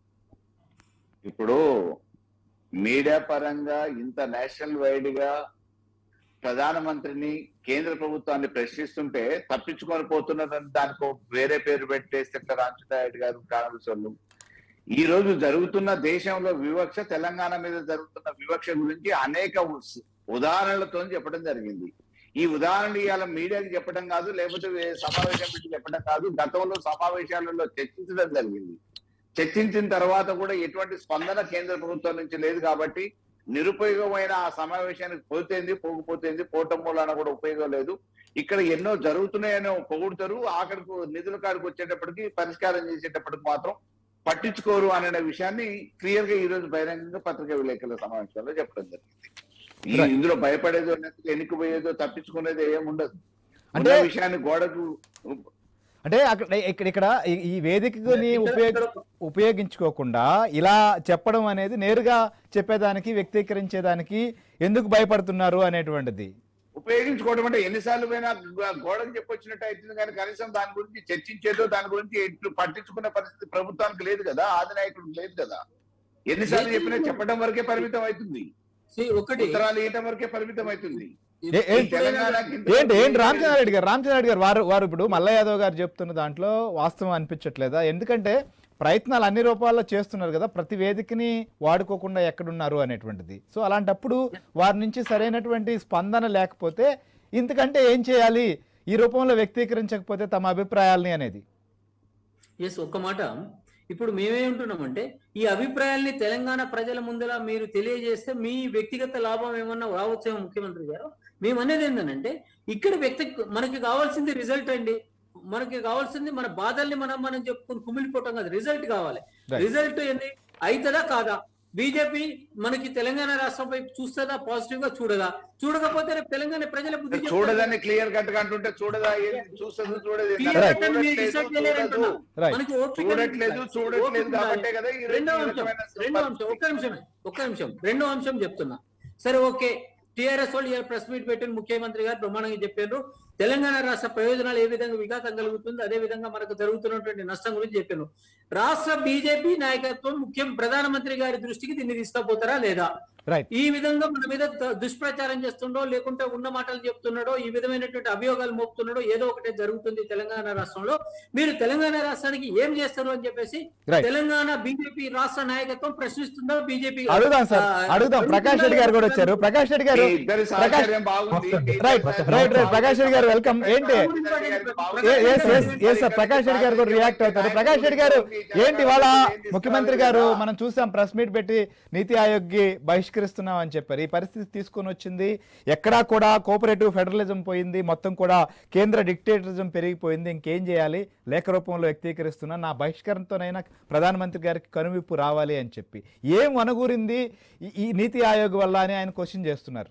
ఇప్పుడు మీడియా పరంగా ఇంత నేషనల్ వైడ్ గా ప్రధానమంత్రిని కేంద్ర ప్రభుత్వాన్ని ప్రశ్నిస్తుంటే తప్పించుకొని పోతున్నదని దానికి వేరే పేరు పెట్టేస్తే రామచంద్రారెడ్డి గారు కాంగ్రెస్ వాళ్ళు ఈ రోజు జరుగుతున్న దేశంలో వివక్ష తెలంగాణ మీద జరుగుతున్న వివక్ష గురించి అనేక ఉస్- ఉదాహరణలతో చెప్పడం జరిగింది ఈ ఉదాహరణలు ఇవాళ మీడియాకి చెప్పడం కాదు లేకపోతే వే- సమావేశం పెట్టి చెప్పడం కాదు గతంలో సమావేశాలలో చర్చించడం జరిగింది చర్చించిన తర్వాత కూడా ఎటువంటి స్పందన కేంద్ర ప్రభుత్వం నుంచి లేదు కాబట్టి నిరుపయోగమైన ఆ సమావేశానికి పోతేంది పోకపోతేంది పోవటం మూలాన కూడా ఉపయోగం లేదు ఇక్కడ ఎన్నో జరుగుతున్నాయని పొగుడుతారు ఆఖరికి నిధుల కాడికి వచ్చేటప్పటికి పరిష్కారం చేసేటప్పటికి మాత్రం పట్టించుకోరు అనే విషయాన్ని క్లియర్ గా ఈ రోజు బహిరంగంగా పత్రికా విలేకరుల సమావేశంలో చెప్పడం జరిగింది ఈ Right. ఇందులో భయపడేదో లేకపోతే ఎన్నికపోయేదో తప్పించుకునేదో ఏముండదు అంటే- అంటే విషయాన్ని గోడకు అంటే అక్కడ ఇక్కడ ఇక్కడ ఈ- ఈ వేదికని ఉపయోగ ఉపయోగించుకోకుండా ఇలా చెప్పడం అనేది నేరుగా చెప్పేదానికి వ్యక్తీకరించేదానికి ఎందుకు భయపడుతున్నారు అనేటువంటిది ఉపయోగించుకోవడం అంటే ఎన్నిసార్లు పోయినా గో- గోడకు చెప్పొచ్చినట్టు అవుతుంది కానీ కనీసం దాని గురించి చర్చించేదో దాని గురించి ఎట్లు పట్టించుకునే పరిస్థితి ప్రభుత్వానికి లేదు కదా ఆది నాయకుడికి లేదు కదా ఎన్నిసార్లు చెప్పినా చెప్పడం వరకే పరిమితం అవుతుంది See, ఒకటి ఉత్తరాలు ఇయటం వరకే పరిమితం అవుతుంది ఏ- ఏంటి తెలంగాణకి ఇంత ఏంటి ఏంటి పెద్ద రామచంద్రారెడ్డి గారు రామచంద్రారెడ్డి గారు వారు వారు ఇప్పుడు మల్లయ్య యాదవ్ గారు చెప్తున్న దాంట్లో వాస్తవం అనిపించట్లేదా ఎందుకంటే ప్రయత్నాలు అన్ని రూపాల్లో చేస్తున్నారు కదా ప్రతి వేదికని వాడుకోకుండా ఎక్కడున్నారు అనేటువంటిది సో అలాంటప్పుడు వారి నుంచి సరైనటువంటి స్పందన లేకపోతే ఇంతకంటే ఏం చేయాలి ఈ రూపంలో వ్యక్తీకరించకపోతే తమ అభిప్రాయాల్ని అనేది ఎస్ ఒక్క మాట ఇప్పుడు మేమేమంటున్నామంటే ఈ అభిప్రాయాల్ని తెలంగాణ ప్రజల ముందర మీరు తెలియజేస్తే మీ వ్యక్తిగత లాభం ఏమన్నా రావచ్చేమో ముఖ్యమంత్రి గారు మేము అనేది ఏంటంటే ఇక్కడ వ్యక్తి మనకి కావాల్సింది రిజల్ట్ అండి మనకి కావాల్సింది మన బాధల్ని మనం మనం చెప్పుకొని కుమిలిపోవటం కాదు రిజల్ట్ కావాలి Right. రిజల్ట్ ఏంది అవుతుందా కాదా బీజేపీ మనకి తెలంగాణ రాష్ట్రంపై చూస్తుందా పాజిటివ్ గా చూడదా చూడకపోతే రేపు తెలంగాణ ప్రజల బుద్ధి చెప్తారు. చూడదని క్లియర్ కట్ గా అంటుంటే చూడదా ఏంది చూస్తుంది చూడదు Clear Right. cut అని మీరు decide చేయలేరంటున్నా. Right. మనకి ఓపిక చూడట్లేదు లేదు. చూడట్లేదు ఓపిక ఉండాలి. కాబట్టే కదా ఈ రెండో ఈ అంశం రకమైన రెండో అంశం ఒక్క నిమిషం ఒక్క నిమిషం రెండో అంశం చెప్తున్నా సరే ఓకే టిఆర్ఎస్ వాళ్ళు ఇవాళ ప్రెస్ మీట్ పెట్టిన ముఖ్యమంత్రి గారు బ్రహ్మాండంగా చెప్పారు తెలంగాణ రాష్ట్ర ప్రయోజనాలు ఏ విధంగా వికాసం కలుగుతుంది అదే విధంగా మనకు జరుగుతున్నటువంటి నష్టం గురించి చెప్పాను రాష్ట్ర బీజేపీ నాయకత్వం ముఖ్యం ప్రధానమంత్రి గారి దృష్టికి దీన్ని తీసుకుపోతారా లేదా రైట్ ఈ విధంగా మన మీద ద- దుష్ప్రచారం చేస్తుండో లేకుంటే ఉన్న మాటలు చెప్తున్నాడో ఈ విధమైనటువంటి అభియోగాలు మోపుతున్నాడో ఏదో ఒకటి జరుగుతుంది తెలంగాణ రాష్ట్రంలో మీరు తెలంగాణ రాష్ట్రానికి ఏం చేస్తారు అని చెప్పేసి Right. తెలంగాణ బీజేపీ రాష్ట్ర నాయకత్వం ప్రశ్నిస్తుందా బీజేపీ అడుగుదాం సార్ అడుగుదాం ప్రకాష్ రెడ్డి గారు కూడా వచ్చారు ప్రకాష్ రెడ్డి గారు మీ ఇద్దరి ప్రకాష్ సహకార్యం బాగుంది మీ ఇద్దరి రైట్ సహకార్యం right right Prakash Reddy garu welcome ఏంటి బాగుంది. Yes yes yes sir Prakash Reddy garu కూడా రియాక్ట్ అవుతారు ప్రకాష్ రెడ్డి గారు ఏంటి ఇవాళ ముఖ్యమంత్రి గారు మనం చూసాం ప్రెస్ మీట్ పెట్టి నీతి ఆయోగ్ కి బహిష్కరిస్తున్నాం అని చెప్పారు ఈ పరిస్థితి తీసుకొని వచ్చింది ఎక్కడా కూడా కోఆపరేటివ్ ఫెడరలిజం పోయింది మొత్తం కూడా కేంద్ర డిక్టేటరిజం పెరిగిపోయింది ఇంకేం చేయాలి లేఖ రూపంలో వ్యక్తీకరిస్తున్నా నా బహిష్కరణతోనైనా ప్రధానమంత్రి గారికి కనువిప్పు రావాలి అని చెప్పి ఏం అనుగురింది ఈ- ఈ నీతి ఆయోగ్ వల్ల అని ఆయన క్వశ్చన్ చేస్తున్నారు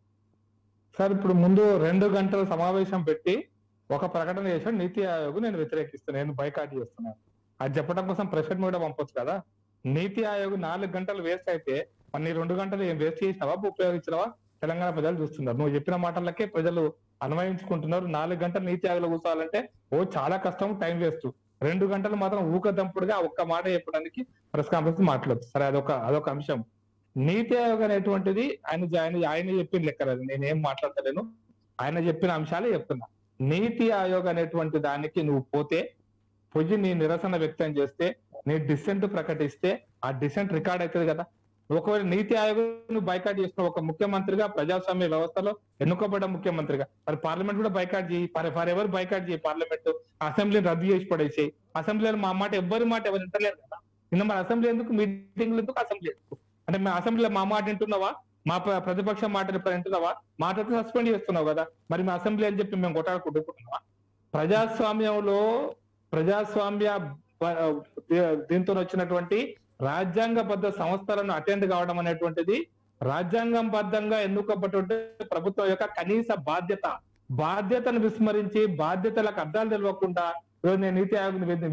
సార్ ఇప్పుడు ముందు రెండు గంటల సమావేశం పెట్టి ఒక ప్రకటన చేశాడు నీతి ఆయోగ్ నేను వ్యతిరేకిస్తున్నాను నేను బైకాట్ చేస్తున్నాను అది చెప్పడం కోసం ప్రెస్ మీట్ కూడా పంపొచ్చు కదా నీతి ఆయోగ్ నాలుగు గంటలు వేస్ట్ అయితే మరి నీ రెండు గంటలు ఏం వేస్ట్ చేసినావా ఉపయోగించినావా తెలంగాణ ప్రజలు చూస్తున్నారు నువ్వు చెప్పిన మాటలకే ప్రజలు అన్వయించుకుంటున్నారు నాలుగు గంటలు నీతి ఆయోగ్లో కూర్చోవాలంటే ఓ చాలా కష్టం టైం వేస్ట్ రెండు గంటలు మాత్రం ఊకదంపుడుగా ఒక్క మాట చెప్పడానికి ప్రెస్ కాన్ఫరెన్స్ మాట్లాడదు సరే అదొక అదొక అంశం నీతి ఆయోగ్ అనేటువంటిది ఆయన ఆయన ఆయన చెప్పిన లెక్క లేదు నేనేం మాట్లాడతలేను ఆయన చెప్పిన అంశాలే చెప్తున్నా నీతి ఆయోగ్ అనేటువంటి దానికి నువ్వు పోతే పొజి నీ నిరసన వ్యక్తం చేస్తే నీ డిసెంట్ ప్రకటిస్తే ఆ డిసెంట్ రికార్డ్ అవుతుంది కదా ఒకవేళ నీతి ఆయోగ్ నువ్వు బైకాట్ చేసిన ఒక ముఖ్యమంత్రిగా ప్రజాస్వామ్య వ్యవస్థలో ఎన్నుకోబడ్డ ముఖ్యమంత్రిగా మరి పార్లమెంట్ కూడా బైకాట్ చేయి ఫర్ ఎవరు బైకాట్ చేయి పార్లమెంట్ అసెంబ్లీని రద్దు చేసి పడేసేయి అసెంబ్లీలో మా మాట ఎవ్వరి మాట ఎవరు వింటలేరు కదా నిన్న మరి అసెంబ్లీ ఎందుకు మీటింగ్లు ఎందుకు అసెంబ్లీ ఎందుకు అంటే మా అసెంబ్లీలో మా మాట వింటున్నావా మా ప్ర- ప్రతిపక్ష మాట వింటున్నావా మాటతో సస్పెండ్ చేస్తున్నావు కదా మరి మా అసెంబ్లీ అని చెప్పి మేము కొట్టాడుకుంటున్నావా ప్రజాస్వామ్యంలో ప్రజాస్వామ్య బ- దీ- దీంతో వచ్చినటువంటి రాజ్యాంగబద్ధ సంస్థలను అటెండ్ కావడం అనేటువంటిది రాజ్యాంగం బద్ధంగా ఎన్నుకోబట్టే ప్రభుత్వం యొక్క కనీస బాధ్యత బాధ్యతను విస్మరించి బాధ్యతలకు అర్థాలు తెలియకుండా "ఈరోజు నేను నీతి ఆయోగ్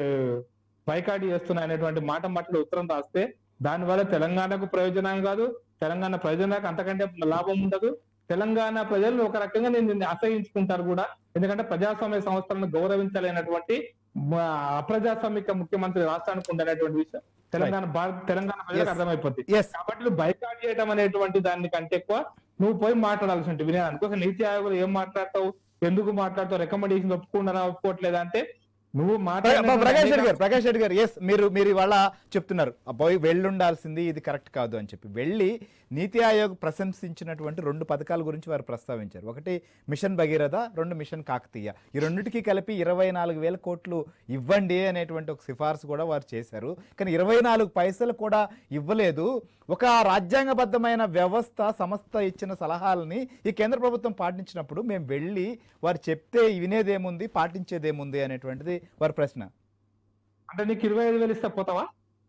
బైకాట్ చేస్తున్నా అనేటువంటి మాట మాటలు ఉత్తరం రాస్తే దానివల్ల తెలంగాణకు ప్రయోజనం కాదు తెలంగాణ ప్రయోజనానికి అంతకంటే లాభం ఉండదు తెలంగాణ ప్రజలు ఒక రకంగా నేను దీన్ని అసహించుకుంటారు కూడా ఎందుకంటే ప్రజాస్వామ్య సంస్థలను గౌరవించలేనటువంటి మ- అప్రజాస్వామిక ముఖ్యమంత్రి రాష్ట్రానికి ఉండేటువంటి విషయం తెలంగాణ భారత తెలంగాణ ప్రజలకు Yes. అర్థమైపోద్ది ఎస్ కాబట్టి నువ్వు బైకాట్ చేయడం అనేటువంటి దాని కంటే ఎక్కువ నువ్వు పోయి మాట్లాడాల్సి ఉంటుంది నేను అనుకోక నీతి ఆయోగ్ ఏం మాట్లాడతావు ఎందుకు మాట్లాడతావు రికమెండేషన్ ఒప్పుకున్నారా ఒప్పుకోవట్లేదా అంటే నువ్వు ప్ర- మాట్లాడిన ప్రకాష్ రెడ్డి గారు ప్రకాష్ రెడ్డి గారు ఎస్ మీరు మీరు ఇవాళ చెప్తున్నారు అబ్బాయి వెళ్ళుండాల్సింది ఇది కరెక్ట్ కాదు అని చెప్పి వెళ్ళి నీతి ఆయోగ్ ప్రశంసించినటువంటి రెండు పథకాల గురించి వారు ప్రస్తావించారు ఒకటి మిషన్ భగీరథ రెండు మిషన్ కాకతీయ ఈ రెండింటికి కలిపి ఇరవై నాలుగు వేల కోట్లు ఇవ్వండి అనేటువంటి ఒక సిఫార్సు కూడా వారు చేశారు కానీ ఇరవై నాలుగు పైసలు కూడా ఇవ్వలేదు ఒక రాజ్యాంగబద్ధమైన వ్యవస్థ సంస్థ ఇచ్చిన సలహాలని ఈ కేంద్ర ప్రభుత్వం పాటించినప్పుడు మేము వెళ్ళి వారు చెప్తే వినేదేముంది పాటించేదేముంది అనేటువంటిది వారి ప్రశ్న అంటే నీకు ఇరవై ఐదు వేలు ఇస్తే పోతావా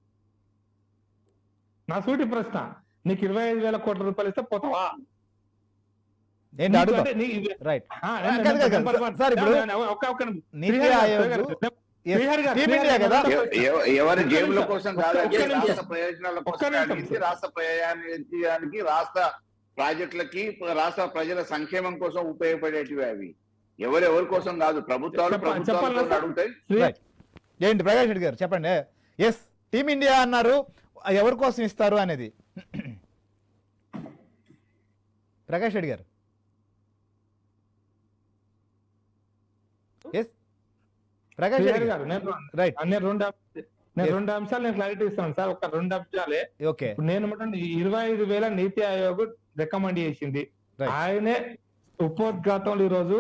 నా సూటి ప్రశ్న నీకు ఇరవై ఐదు వేల కోట్ల రూపాయలు ఇస్తే పోతావా ఏంటి నీకు అడుగుదాం అంటే నీ- ఇవి- రైట్ ఆ, కాదు, కాదు, కాదు. Number one. సార్, ఇప్పుడు నేను- ఒక్క- ఒక్క నిమిషం. నీతి శ్రీహరి గారు, ఆయోగ్ శ్రీహరి గారు, Yes, శ్రీహరి గారు, టీమ్ శ్రీహరి ఇండియా గారు, కదా? ఒక్క ఎవ- ఎవ- ఎవరి ఒక్క జేబుల నిమిషం. కోసం ఒక్క కాదండి నిమిషం. రాష్ట్ర ప్రయోజనాల ఒక్క కోసం నిమిషం. అడిగింది రాష్ట్ర ప్రయాణానికి రాష్ట్ర ప్రాజెక్టులకి రాష్ట్ర ప్రజల సంక్షేమం కోసం ఉపయోగపడేటివి అవి ఎవరెవరి కోసం కాదు ప్రభుత్వాలు చెప్ప- ప్రభుత్వాలు చెప్పాలా కోసం సార్? అడుగుతాయి శ్రీ- రైట్ ఏంటి ప్రకాష్ రెడ్డి గారు చెప్పండి ఎస్ టీమిండియా అన్నారు ఎవరి కోసం ఇస్తారు అనేది ప్రకాష్ రెడ్డి గారు ఎస్ ప్రకాష్ శ్రీహరి రెడ్డి గారు గారు నేను రైట్ నేను రెండు అంశ- నేను Yes. రెండు అంశాలు నేను క్లారిటీ ఇస్తాను సార్ ఒక రెండు అంశాలే ఓకే ఇప్పుడు నేను ఏమంటాను ఈ ఇరవై ఐదు వేల నీతి ఆయోగ్ రికమెండ్ చేసింది Right. ఆయనే ఉపోద్ఘాతంలో ఈరోజు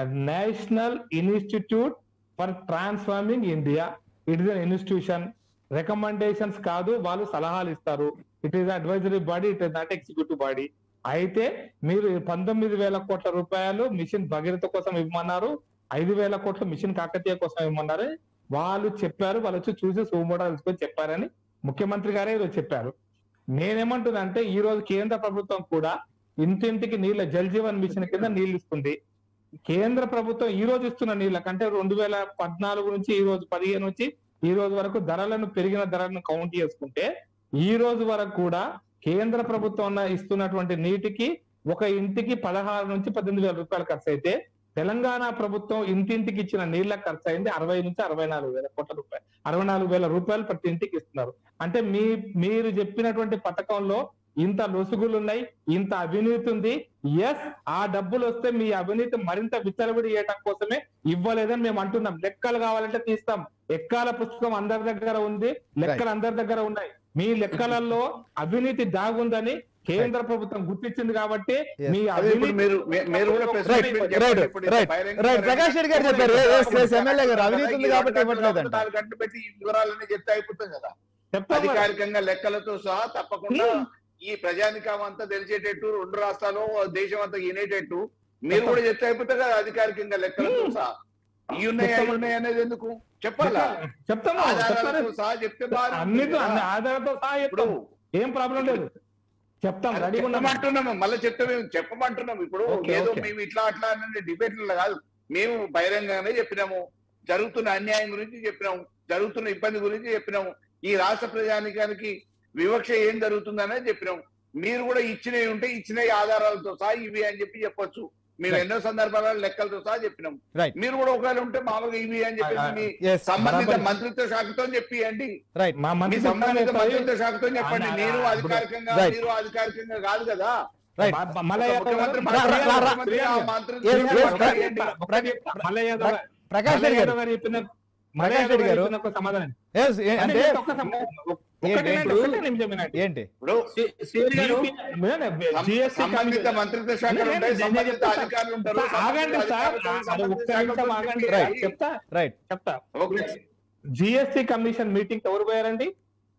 national institute for transforming India it is an institution recommendations కాదు వాళ్ళు సలహాలు ఇస్తారు it is advisory body it is not executive body అయితే మీరు పంతొమ్మిది వేల కోట్ల రూపాయలు మిషన్ భగీరథ కోసం ఇవ్వమన్నారు ఐదు వేల కోట్ల మిషన్ కాకతీయ కోసం ఇవ్వమన్నారు వాళ్ళు చెప్పారు వాళ్ళు వచ్చి చూసి సోమోడా తెలుసుకొని చెప్పారని ముఖ్యమంత్రి గారే ఈరోజు చెప్పారు నేనేమంటున్నా అంటే ఈ రోజు కేంద్ర ప్రభుత్వం కూడా ఇంటింటికి నీళ్ళ జల్ జీవన్ మిషన్ కింద నీళ్లు ఇస్తుంది కేంద్ర ప్రభుత్వం ఈ రోజు ఇస్తున్న నీళ్ళ కంటే రెండు వేల పద్నాలుగు నుంచి ఈ రోజు పదిహేను నుంచి ఈ రోజు వరకు ధరలను పెరిగిన ధరలను కౌంట్ చేసుకుంటే ఈ రోజు వరకు కూడా కేంద్ర ప్రభుత్వం ఉన్న- ఇస్తున్నటువంటి నీటికి ఒక ఇంటికి పదహారు నుంచి పద్దెనిమిది వేల రూపాయలు ఖర్చు అయితే తెలంగాణ ప్రభుత్వం ఇంటింటికి ఇచ్చిన నీళ్ల ఖర్చు అయింది అరవై నుంచి అరవై నాలుగు వేల కోట్ల రూపాయలు అరవై నాలుగు వేల రూపాయలు ప్రతి ఇంటికి ఇస్తున్నారు అంటే మీ మీరు చెప్పినటువంటి పథకంలో ఇంత లొసుగులు ఉన్నాయి ఇంత అవినీతి ఉంది ఎస్ ఆ డబ్బులు వస్తే మీ అవినీతి మరింత విచ్చలవిడి చేయటం కోసమే ఇవ్వలేదని మేము అంటున్నాం లెక్కలు కావాలంటే తీస్తాం ఎక్కాల పుస్తకం అందరి దగ్గర ఉంది లెక్కలు అందరి దగ్గర ఉన్నాయి మీ లెక్కలలో అవినీతి దాగుందని కేంద్ర ప్రభుత్వం గుర్తించింది కాబట్టి Yes. మీ అదే ఇప్పుడు అవినీతి మీరు మీ- మీరు కూడా ప్రెస్ రైట్ మీట్ రైట్ చెప్పండి ఇప్పుడు రైట్ బహిరంగ రైట్ ప్రకాష్ రెడ్డి గారు చెప్పారు ఎస్ ఎస్ ఎమ్మెల్యే గారు అవినీతి ఉంది కాబట్టి ఇవ్వట్లేదంట నాలుగు గంటలు పెట్టి ఈ వివరాలన్నీ చెప్తే అయిపోతుంది కదా చెప్తాం మరి. అధికారికంగా లెక్కలతో సహా తప్పకుండా Hmm. ఈ ప్రజానికం అంతా తెలిసేటట్టు రెండు రాష్ట్రాలు దేశం అంతా వినేటట్టు మీరు కూడా చెప్తే అయిపోతుంది కదా అధికారికంగా లెక్కలతో సహా ఈ ఉన్నాయి అవి ఉన్నాయి అనేది ఎందుకు చెప్పాలా చెప్తాము ఆధారాలతో చెప్తారు. సహా చెప్తే బాగా అన్నిటి అన్ని ఆధారాలతో సహా ఇప్పుడు చెప్తాం ఏం ప్రాబ్లం లేదు చెప్తాం రెడీగా ఉన్నాం చెప్పమంటున్నాము మళ్ళీ చెప్తే మేము చెప్పమంటున్నాం ఇప్పుడు ఓకే, ఏదో ఓకే. మేము ఇట్లా అట్లా అనే డిబేట్లలో కాదు మేము బహిరంగంగానే చెప్పినాము జరుగుతున్న అన్యాయం గురించి చెప్పినాము జరుగుతున్న ఇబ్బంది గురించి చెప్పినాము ఈ రాష్ట్ర ప్రజానికానికి వివక్ష ఏం జరుగుతుందనే చెప్పినాము మీరు కూడా ఇచ్చినవి ఉంటే ఇచ్చిన ఆధారాలతో సహా ఇవి అని చెప్పి చెప్పొచ్చు మేము Right. ఎన్నో సందర్భాలలో లెక్కలతో సహా చెప్పినాము రైట్ మీరు కూడా ఒకవేళ ఉంటే మామూలుగా ఇవి అని చెప్పి ఆ, ఆ, మీ ఎస్ సంబంధిత బరాబర్. మంత్రిత్వ శాఖతో చెప్పియండి రైట్ మా మీ మంత్రి సంబంధిత మంత్రిత్వ శాఖతో చెప్పండి ఆ, నేను ఆ, అధికారికంగా Right. మీరు అధికారికంగా కాదు కదా రైట్ మల్లయ్య ఒక ముఖ్యమంత్రి రా, రా, రా, రా. ముఖ్యమంత్రి ఆ మంత్రిత్వ Yes, yes, శాఖ ప్ర- ఏంటి? మల్లయ్య యాదవ్ గారు- ప్రకాష్ రెడ్డి మల్లయ్య గారు యాదవ్ గారు చెప్పిన ప్రకాష్ మల్లయ్య యాదవ్ రెడ్డి గారు గారు. చెప్పిన ఒక సమాధానం Yes, ఏ- అంటే అంటే ఒక్క సమ- ఒక్కటే ఏంటి? వినండి, ఒక్కటే నిమిషం వినండి. ఏంటి ఇప్పుడు శ్రీ- శ్రీహరి గారు వినండి, సం- GST సంబంధిత కమిషన్- మంత్రిత్వ శాఖలు నేను ఉంటాయి నేను సంబంధిత చెప్తా. అధికారులు ఉంటారు సార్, ఆగండి సంబంధిత సార్ అధికారులు, అది సంబంధిత ఒక్క నిమిషం శాఖలతో ఆగండి చెప్పి సార్, చెప్తా రైట్ చెప్తా ఓకే. జిఎస్టి కమిషన్ మీటింగ్ ఎవరు పోయారండి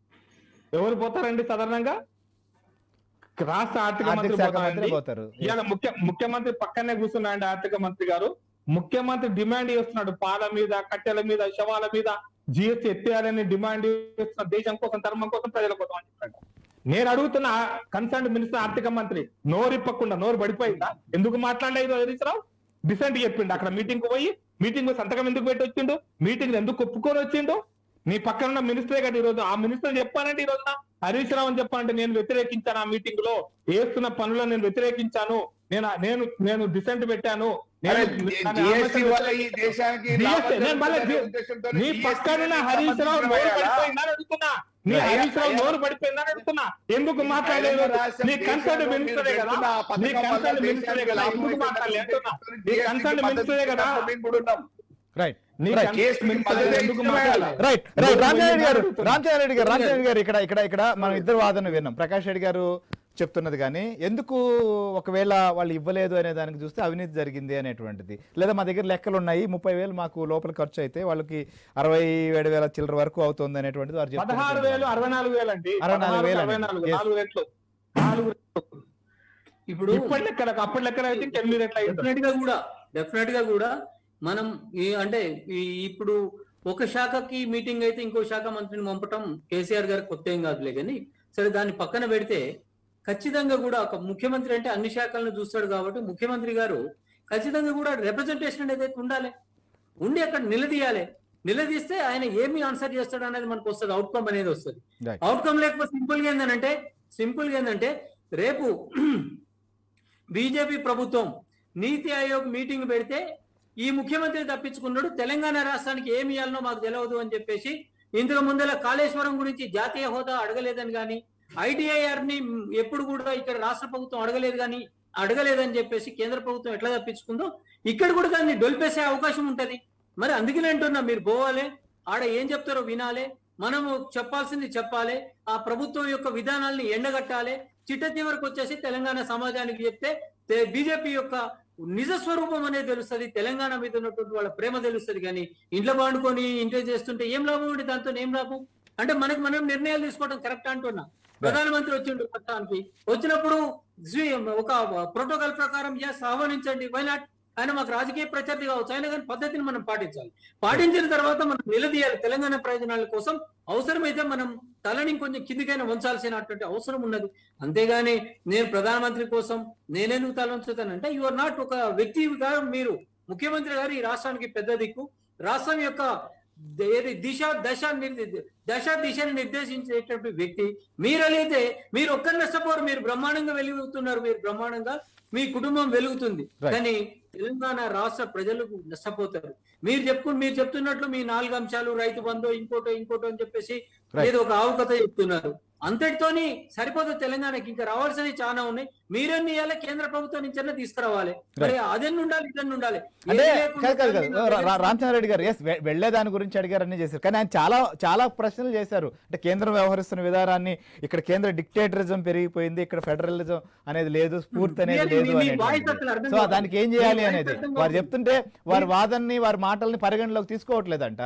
ఎవరు పోతారండి సాధారణంగా రాష్ట్ర ఆర్థిక ఆర్థిక మంత్రి శాఖ మంత్రి పోతారండి పోతారు ఇవాళ ముఖ్య ముఖ్యమంత్రి పక్కనే కూర్చున్నాడు ఆర్థిక మంత్రి గారు ముఖ్యమంత్రి డిమాండ్ చేస్తున్నాడు పాల మీద కట్టెల మీద శవాల మీద జిఎస్టీ ఎత్తేయాలని డిమాండ్ చేస్తున్న దేశం కోసం ధర్మం కోసం ప్రజల కోసం అని చెప్పాడు నేను అడుగుతున్న కన్సర్న్ మినిస్టర్ ఆర్థిక మంత్రి నోరు ఇప్పకుండా నోరు పడిపోయిందా ఎందుకు మాట్లాడలేదు హరీష్ రావు డిసెంట్ చెప్పిండు అక్కడ మీటింగ్ కు పోయి మీటింగ్ సంతకం ఎందుకు పెట్టి వచ్చిండు మీటింగ్ ఎందుకు ఒప్పుకొని వచ్చిండు నీ పక్కన ఉన్న మినిస్టరే కదా ఈరోజు ఆ మినిస్టర్ చెప్పానంటే ఈ రోజున హరీష్ రావు అని చెప్పానంటే నేను వ్యతిరేకించాను ఆ మీటింగ్ లో వేస్తున్న పనులను నేను వ్యతిరేకించాను నేను నేను నేను డిసెంట్ పెట్టాను అరే, నేను దాన్ని GST ఆమోదం వల్ల ఈ దేశానికి GST లాభం నేను మళ్ళీ జరుగుతుందనే జీ- ఉద్దేశంతో నీ GST పక్కనున్న ని హరీష్ రావు నోరు సంబంధించిన పడిపోయిందని అడుగుతున్నా నీ అయ్యా, హరీష్ రావు అయ్యా. నోరు పడిపోయిందని అడుగుతున్నా ఎందుకు ఈ మాట్లాడలేదు తెలంగాణ రాష్ట్రం నీ కన్సర్న్ దేశంలో మినిస్టరే మీరు కదా పెడుతున్న ఆ పథకం నీ వల్ల కన్సర్న్ దేశానికి మినిస్టరే కదా లాభం ఎందుకు అవుతుందనే మాట్లాడలేదు అంటున్నా ఉద్దేశంతో నీ GST కి కన్సర్న్ మద్దతు మినిస్టరే కదా ఇచ్చినప్పుడు మేము కూడా ఉన్నాం. రైట్ నీ Right. కన్సెషన్ కేసుకి మినిస్టర్ మద్దతు ఎందుకు ఇచ్చిన మాట్లాడలేదు? రైట్ రైట్ రామచంద్ర గారు అడుగుతున్నా. రామచంద్ర గారు రామచంద్ర గారు ఇక్కడ ఇక్కడ ఇక్కడ మనం ఇద్దరు వాదన విన్నాం ప్రకాష్ రెడ్డి గారు చెప్తున్నది కానీ ఎందుకు ఒకవేళ వాళ్ళు ఇవ్వలేదు అనే దానికి చూస్తే అవినీతి జరిగింది అనేటువంటిది లేదా మా దగ్గర లెక్కలు ఉన్నాయి ముప్పై వేలు మాకు లోపల ఖర్చు అయితే వాళ్ళకి అరవై ఏడు వేల చిల్లర వరకు అవుతుంది అనేటువంటిది వారు పదహారు చెప్తున్నారు. వేలు అరవై నాలుగు వేలు అండి అరవై నాలుగు పదహారు, వేలు అరవై అండి. నాలుగు Yes. నాలుగు రెట్లు నాలుగు రెట్లు ఇప్పుడు ఇప్పటి లెక్కల అప్పటి లెక్కన అయితే ఇంకెనిమిది రెట్లు అయ్యింది డెఫినెట్ గా కూడా డెఫినెట్ గా కూడా మనం ఈ అంటే ఈ ఇప్పుడు ఒక శాఖకి మీటింగ్ అయితే ఇంకో శాఖ మంత్రిని పంపటం కేసీఆర్ గారు కొత్త ఏం కాదులే కానీ సరే దాన్ని పక్కన పెడితే ఖచ్చితంగా కూడా ఒక ముఖ్యమంత్రి అంటే అన్ని శాఖలను చూస్తాడు కాబట్టి ముఖ్యమంత్రి గారు ఖచ్చితంగా కూడా రిప్రజెంటేషన్ అనేది అయితే ఉండాలి ఉండి అక్కడ నిలదీయాలి నిలదీస్తే ఆయన ఏమి ఆన్సర్ చేస్తాడు అనేది మనకు వస్తుంది అవుట్కమ్ అనేది వస్తుంది Right. అవుట్కమ్ లేకపోతే సింపుల్ గా ఏంటంటే సింపుల్ గా ఏంటంటే రేపు బీజేపీ ప్రభుత్వం నీతి ఆయోగ్ మీటింగ్ పెడితే ఈ ముఖ్యమంత్రి తప్పించుకున్నాడు తెలంగాణ రాష్ట్రానికి ఏమి ఇవ్వాలనో మాకు తెలియదు అని చెప్పేసి ఇంతకు ముందర కాళేశ్వరం గురించి జాతీయ హోదా అడగలేదని కానీ ఐటీఐఆర్ ని ఎప్పుడు కూడా ఇక్కడ రాష్ట్ర ప్రభుత్వం అడగలేదు కానీ అడగలేదని చెప్పేసి కేంద్ర ప్రభుత్వం ఎట్లా తప్పించుకుందో ఇక్కడ కూడా దాన్ని డొలిపేసే అవకాశం ఉంటది మరి అందుకనే అంటున్నా మీరు పోవాలి ఆడ ఏం చెప్తారో వినాలి మనము చెప్పాల్సింది చెప్పాలి ఆ ప్రభుత్వం యొక్క విధానాల్ని ఎండగట్టాలి చిట్ట చివరికి వచ్చేసి తెలంగాణ సమాజానికి చెప్తే బీజేపీ యొక్క నిజ స్వరూపం అనేది తెలుస్తుంది తెలంగాణ మీద ఉన్నటువంటి వాళ్ళ ప్రేమ తెలుస్తుంది కానీ ఇంట్లో పండుకొని ఇంట్లో చేస్తుంటే ఏం లాభం ఉండి దాంతో ఏం లాభం అంటే మనకి మనం నిర్ణయాలు తీసుకోవడం కరెక్ట్ అంటున్నా ప్రధానమంత్రి వచ్చిండు పట్టానికి వచ్చినప్పుడు జీ- ఒక ప్రోటోకాల్ ప్రకారం ఎస్ ఆహ్వానించండి వై నాట్ ఆయన మాకు రాజకీయ ప్రత్యర్థి కావచ్చు ఆయన కానీ పద్ధతిని మనం పాటించాలి పాటించిన తర్వాత మనం నిలదీయాలి తెలంగాణ ప్రయోజనాల కోసం అవసరమైతే మనం తలని కొంచెం కిందికైనా ఉంచాల్సినటువంటి అవసరం ఉన్నది అంతేగాని నేను ప్రధానమంత్రి కోసం నేనెందుకు తల ఉంచుతానంటే యు ఆర్ నాట్ ఒక వ్యక్తిగా మీరు ముఖ్యమంత్రి గారు ఈ రాష్ట్రానికి పెద్ద దిక్కు రాష్ట్రం యొక్క ద- ఏది దిశ దశ నిర్ది- దశ దిశని నిర్దేశించేటటువంటి వ్యక్తి మీరైతే మీరు ఒక్కరు నష్టపోరు మీరు బ్రహ్మాండంగా వెలుగుతున్నారు మీరు బ్రహ్మాండంగా మీ కుటుంబం వెలుగుతుంది Right. కానీ తెలంగాణ రాష్ట్ర ప్రజలు నష్టపోతారు మీరు చెప్పు మీరు చెప్తున్నట్లు మీ నాలుగు అంశాలు రైతు బంధు ఇంకోటో ఇంకోటో అని చెప్పేసి Right. ఏదో ఒక ఆవుకథ చెప్తున్నారు అంతటితోని సరిపోదు తెలంగాణకి ఇంకా రావాల్సినవి చాలా ఉన్నాయి మీరెన్ని ఇవ్వాలి కేంద్ర ప్రభుత్వం నుంచి తీసుకురావాలి మరి అదెన్ని ఉండాలి ఇదన్ని ఉండాలి అంటే ఏది లేకుండా కాదు కాదు మీ కాదు రా- రా- దగ్గర- రామచంద్రారెడ్డి గారు ఎస్ వెళ్లే దాని గురించి అడిగారు అన్ని చేశారు కానీ ఆయన చాలా చాలా ప్రశ్నలు చేశారు అంటే కేంద్రం వ్యవహరిస్తున్న విధానాన్ని ఇక్కడ కేంద్ర డిక్టేటరిజం పెరిగిపోయింది ఇక్కడ ఫెడరలిజం అనేది లేదు స్ఫూర్తి అనేది మీ- లేదు మీ- మీ voice అనేది అసలు అర్థం సో కాదు. దానికి ఏం మీ చేయాలి voice అనేది అర్థం వారు కాదు. చెప్తుంటే వారి వాదనని వారి మాటల్ని పరిగణలోకి తీసుకోవట్లేదంట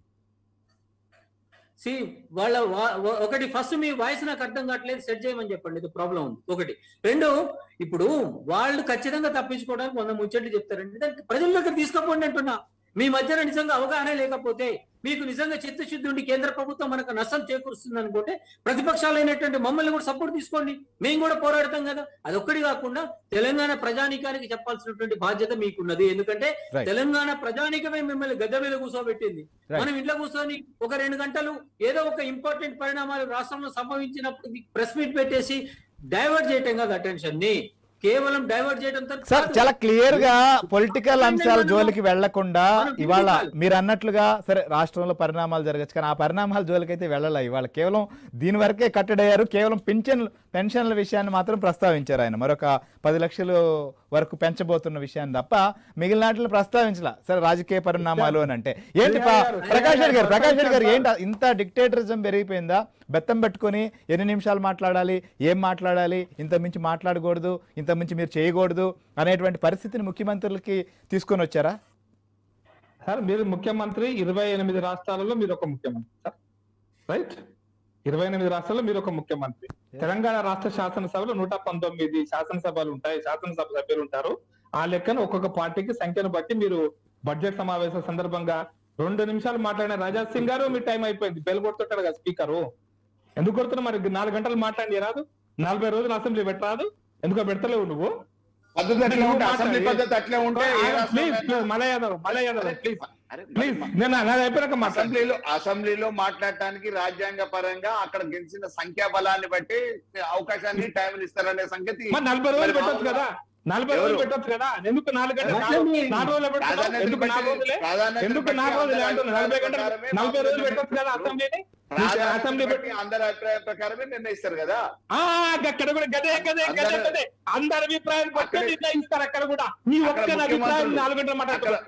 సి వాళ్ళ వా- వా- ఒకటి ఫస్ట్ మీ వాయిస్ నాకు అర్థం కావట్లేదు సెట్ చేయమని చెప్పండి ఇది ప్రాబ్లం ఉంది ఒకటి రెండు ఇప్పుడు వాళ్ళు ఖచ్చితంగా తప్పించుకోవడానికి వంద ముచ్చట్లు చెప్తారండి దానికి ప్రజల దగ్గర తీసుకపోండి అంటున్నా మీ మధ్యన నిజంగా అవగాహన లేకపోతే మీకు నిజంగా చిత్తశుద్ధి ఉండి కేంద్ర ప్రభుత్వం మనకు నష్టం చేకూరుస్తుంది అనుకుంటే ప్రతిపక్షాలైనటువంటి మమ్మల్ని కూడా సపోర్ట్ తీసుకోండి మేము కూడా పోరాడతాం కదా అదొక్కటి కాకుండా తెలంగాణ ప్రజానీకానికి చెప్పాల్సినటువంటి బాధ్యత మీకున్నది ఎందుకంటే Right. తెలంగాణ ప్రజానీకమే మిమ్మల్ని గద్దె మీద కూర్చోబెట్టింది Right. మనం ఇంట్లో కూర్చొని ఒక రెండు గంటలు ఏదో ఒక ఇంపార్టెంట్ పరిణామాలు రాష్ట్రంలో సంభవించినప్పుడు ప్రెస్ మీట్ పెట్టేసి డైవర్ట్ చేయటం కాదు అటెన్షన్ ని కేవలం డైవర్ట్ చేయడం తప్ప సార్ కాదు. చాలా క్లియర్ గా పొలిటికల్ మనం- అంశాల మనం- జోలికి వెళ్లకుండా మనం ఇవాళ తిరిగి మీరు అన్నట్లుగా సరే రాష్ట్రంలో పరిణామాలు జరగచ్చు కానీ ఆ పరిణామాల జోలికి అయితే వెళ్ళాలి ఇవాళ కేవలం దీని వరకే కట్టడయ్యారు కేవలం పెన్షన్ పెన్షన్ల విషయాన్ని మాత్రం ప్రస్తావించారు ఆయన మరొక పది లక్షలు వరకు పెంచబోతున్న విషయాన్ని తప్ప మిగిలిన వాటిని ప్రస్తావించలా సరే రాజకీయ పరిణామాలు అని అంటే ఏంటి పా- ప్రకాష్ రెడ్డి గారు ప్రకాష్ రెడ్డి గారు ఏంటి ఇంత డిక్టేటరిజం పెరిగిపోయిందా బెత్తం పెట్టుకొని ఎన్ని నిమిషాలు మాట్లాడాలి ఏం మాట్లాడాలి ఇంత మించి మాట్లాడకూడదు ఇంత మించి మీరు చేయకూడదు అనేటువంటి పరిస్థితిని ముఖ్యమంత్రులకి తీసుకొని వచ్చారా సార్ మీరు ముఖ్యమంత్రి ఇరవై ఎనిమిది రాష్ట్రాలలో మీరు ఒక ముఖ్యమంత్రి సార్ రైట్ ఇరవై ఎనిమిది రాష్ట్రాల్లో మీరు ఒక ముఖ్యమంత్రి తెలంగాణ రాష్ట్ర శాసనసభలో నూట పంతొమ్మిది శాసనసభలు ఉంటాయి శాసనసభ సభ్యులు ఉంటారు ఆ లెక్కన ఒక్కొక్క పార్టీకి సంఖ్యను బట్టి మీరు బడ్జెట్ సమావేశం సందర్భంగా రెండు నిమిషాలు మాట్లాడిన రాజా సింగ్ గారు మీ టైం అయిపోయింది బెల్ కొడుతుంటారు కదా స్పీకరు ఎందుకు కొడుతున్నా మరి నాలుగు గంటలు మాట్లాడి రాదు నలభై రోజులు అసెంబ్లీ పెట్టరాదు ఎందుకో పెడతలేవు నువ్వు పద్ధతి అట్లే ఉంటే అసెంబ్లీ పద్ధతి అట్లే ఉంటే ఏ రాష్ట్రంలో ప్లీజ్ అయినా- మలై యాదవ్ మలై యాదవ్ ప్లీజ్ అరే, ప్లీజ్ నేను నాది అయిపోయాక మాట్లాడు అసెంబ్లీలో అసెంబ్లీలో మాట్లాడటానికి రాజ్యాంగ పరంగా అక్కడ గెలిచిన సంఖ్యా బలాన్ని బట్టి అవకాశాన్ని టైం ఇస్తారనే సంగతి మరి నలభై రోజులు మరి పెట్టొచ్చు కదా నలభై రోజులు ఎవరు? పెట్టొచ్చు కదా ఎందుకు నాలుగు గంటలు అసెంబ్లీ నాలుగు రోజులు పెట్టుకుంటావు? ప్రాధాన్యతను ఎందుకు నాలుగు బట్టి- రోజులే ప్రాధాన్యతను ఎందుకు బట్టి నాలుగు రోజులు అందరి అంటున్నా? నలభై గంటలు ప్రకారమే నలభై రోజులు మామూలు పెట్టొచ్చు కదా అసెంబ్లీని ప్రాధాన్యతను అసెంబ్లీ బట్టి అందరి అభిప్రాయం ప్రకారమే నిర్ణయిస్తారు కదా ఆ అక్కడ కూడా గదే గదే గదే అందరు- గదే అందరి అభిప్రాయం పట్టు అక్కడ- నిర్ణయిస్తారు అక్కడ కూడా నీ అక్కడ ఒక్క అభిప్రాయం ముఖ్యమంత్రులు- నాలుగు గంటలు మాట్లాడుకుంటా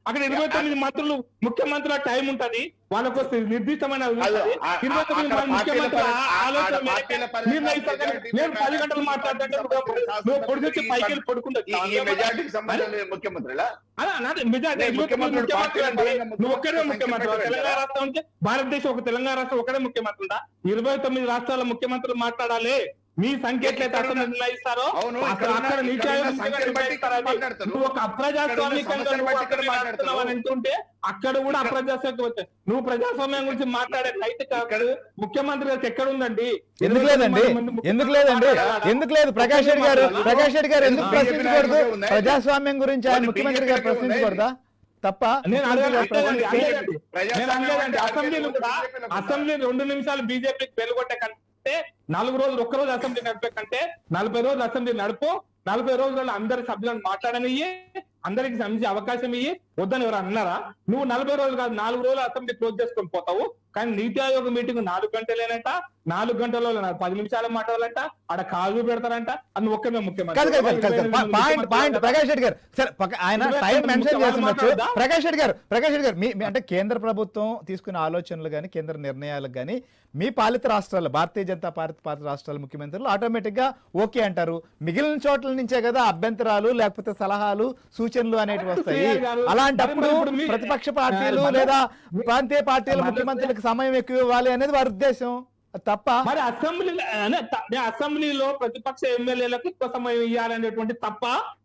అక్కడ ఇరవై తొమ్మిది మంత్రులు ముఖ్యమంత్రుల టైం ఉంటది వాళ్ళకు నిర్దిష్టమైన అది అదో, ఉంటది. ఆ- ఇరవై తొమ్మిది అక్కడ మంది ముఖ్యమంత్రుల పార్టీల పరి- ఆలోచన ఆ- మేరకు పార్టీల పరి- నిర్ణయిస్తారు కానీ నేను పది గంటలు మాట్లాడుతుంటే నువ్వు- నువ్వు పొడిచి పైకి వెళ్ళి పడుకుంటావు ఈ- ఈ మెజార్టీకి సంబంధం లేదు ముఖ్యమంత్రిలా అలా నాది మెజారిటీ నేను ఇరవై తొమ్మిది ముఖ్యమంత్రులు ముఖ్యమంత్రులు అంటే పార్టీల పరంగా నువ్వు ఒక్కడే ముఖ్యమంత్రులు ముఖ్యమంత్రి సంఖ్య తెలంగాణ పెట్టారా? రాష్ట్రం అంటే భారతదేశం ఒక తెలంగాణ రాష్ట్రం ఒకడే ముఖ్యమంత్రి ఉందా ఇరవై తొమ్మిది రాష్ట్రాల ముఖ్యమంత్రులు మాట్లాడాలి మీ సంఖ్య ఎట్లయితే అసలు నిర్ణయిస్తారో అవును, అక్కడ ఇక్కడ ఉన్న- అక్కడ నీతి ఇక్కడ ఆయోగ్ ఉన్న ముఖ్యంగా సంఖ్యను బట్టి నిర్ణయిస్తారు అది. మాట్లాడతారు. నువ్వు ఒక అప్రజాస్వామికంగా ఇక్కడ ఉన్న నువ్వు సమస్యను అక్కడ బట్టి మాట్లాడుతున్నావు అని అంటుంటే అక్కడ కూడా అప్రజాస్వామ్యం వచ్చాయి నువ్వు ప్రజాస్వామ్యం గురించి మాట్లాడే రైతు కాదు ముఖ్యమంత్రి గారికి ఎక్కడ ఉందండి ఎందుకు లేదండి ఎందుకు లేదండి ఎందుకు లేదు ప్రకాష్ రెడ్డి గారు ప్రకాష్ రెడ్డి గారు ఎందుకు ప్రశ్నించకూడదు ప్రజాస్వామ్యం గురించి ఆయన ముఖ్యమంత్రి గారు ప్రశ్నించకూడదా తప్ప నేను అడగలేదు, ముఖ్యమంత్రి గారు అనలేదండి, ప్రశ్నించ- అనలేదండి. నేను అనలేదండి అసెంబ్లీలో కూడా అసెంబ్లీ రెండు నిమిషాలు బీజేపీకి వెలుగొట్టే కంటే నాలుగు రోజులు ఒక్క రోజు అసెంబ్లీ నడిపే కంటే నలభై రోజులు అసెంబ్లీ నడుపు నలభై రోజులలో అందరి సభ్యులను మాట్లాడనియ్యి అందరికి సంబంధించి అవకాశం ఇయ్యి వద్దని ఎవరు అన్నారా నువ్వు నలభై రోజులు కాదు నాలుగు రోజులు అసెంబ్లీ క్లోజ్ చేసుకొని పోతావు కానీ నీతి ఆయోగ్ మీటింగ్ నాలుగు గంటలేనంట నాలుగు గంటలలో నా పది నిమిషాలు మాట్లాడాలంట ఆడ కాలు పెడతారంట అని ఒక్కమే కాదు ముఖ్యమంత్రి కాదు కాదు కాదు కాదు. పా- పాయింట్ పాయింట్ ప్రకాష్ రెడ్డి గారు సరే పక్క- ఆయన ఇరవై టైం తొమ్మిది మెన్షన్ ముఖ్య చేస్తుండొచ్చు మాట్లాడదా? ప్రకాష్ రెడ్డి గారు ప్రకాష్ రెడ్డి గారు మీ మీ- అంటే కేంద్ర ప్రభుత్వం తీసుకునే ఆలోచనలు కానీ కేంద్ర నిర్ణయాలకు కానీ మీ పాలిత రాష్ట్రాలు భారతీయ జనతా పార్టీ పాలిత రాష్ట్రాల ముఖ్యమంత్రులు ఆటోమేటిక్ గా ఓకే అంటారు మిగిలిన చోట్ల నుంచే కదా అభ్యంతరాలు లేకపోతే సలహాలు సూచనలు అనేటివి వస్తాయి కేసీఆర్ గారు, అలాంటప్పుడు మరి ఇప్పుడు మీ- ప్రతిపక్ష పార్టీలు మరి- లేదా ప్రాంతీయ పార్టీల మరి- ముఖ్యమంత్రులకు సమయం ఎక్కువ ఇవ్వాలి అనేది వారి ఉద్దేశం అది తప్ప మరి అసెంబ్లీ అనే త- అదే అసెంబ్లీలో ప్రతిపక్ష ఎమ్మెల్యేలకు ఎక్కువ సమయం ఇవ్వాలనేటువంటి తప్ప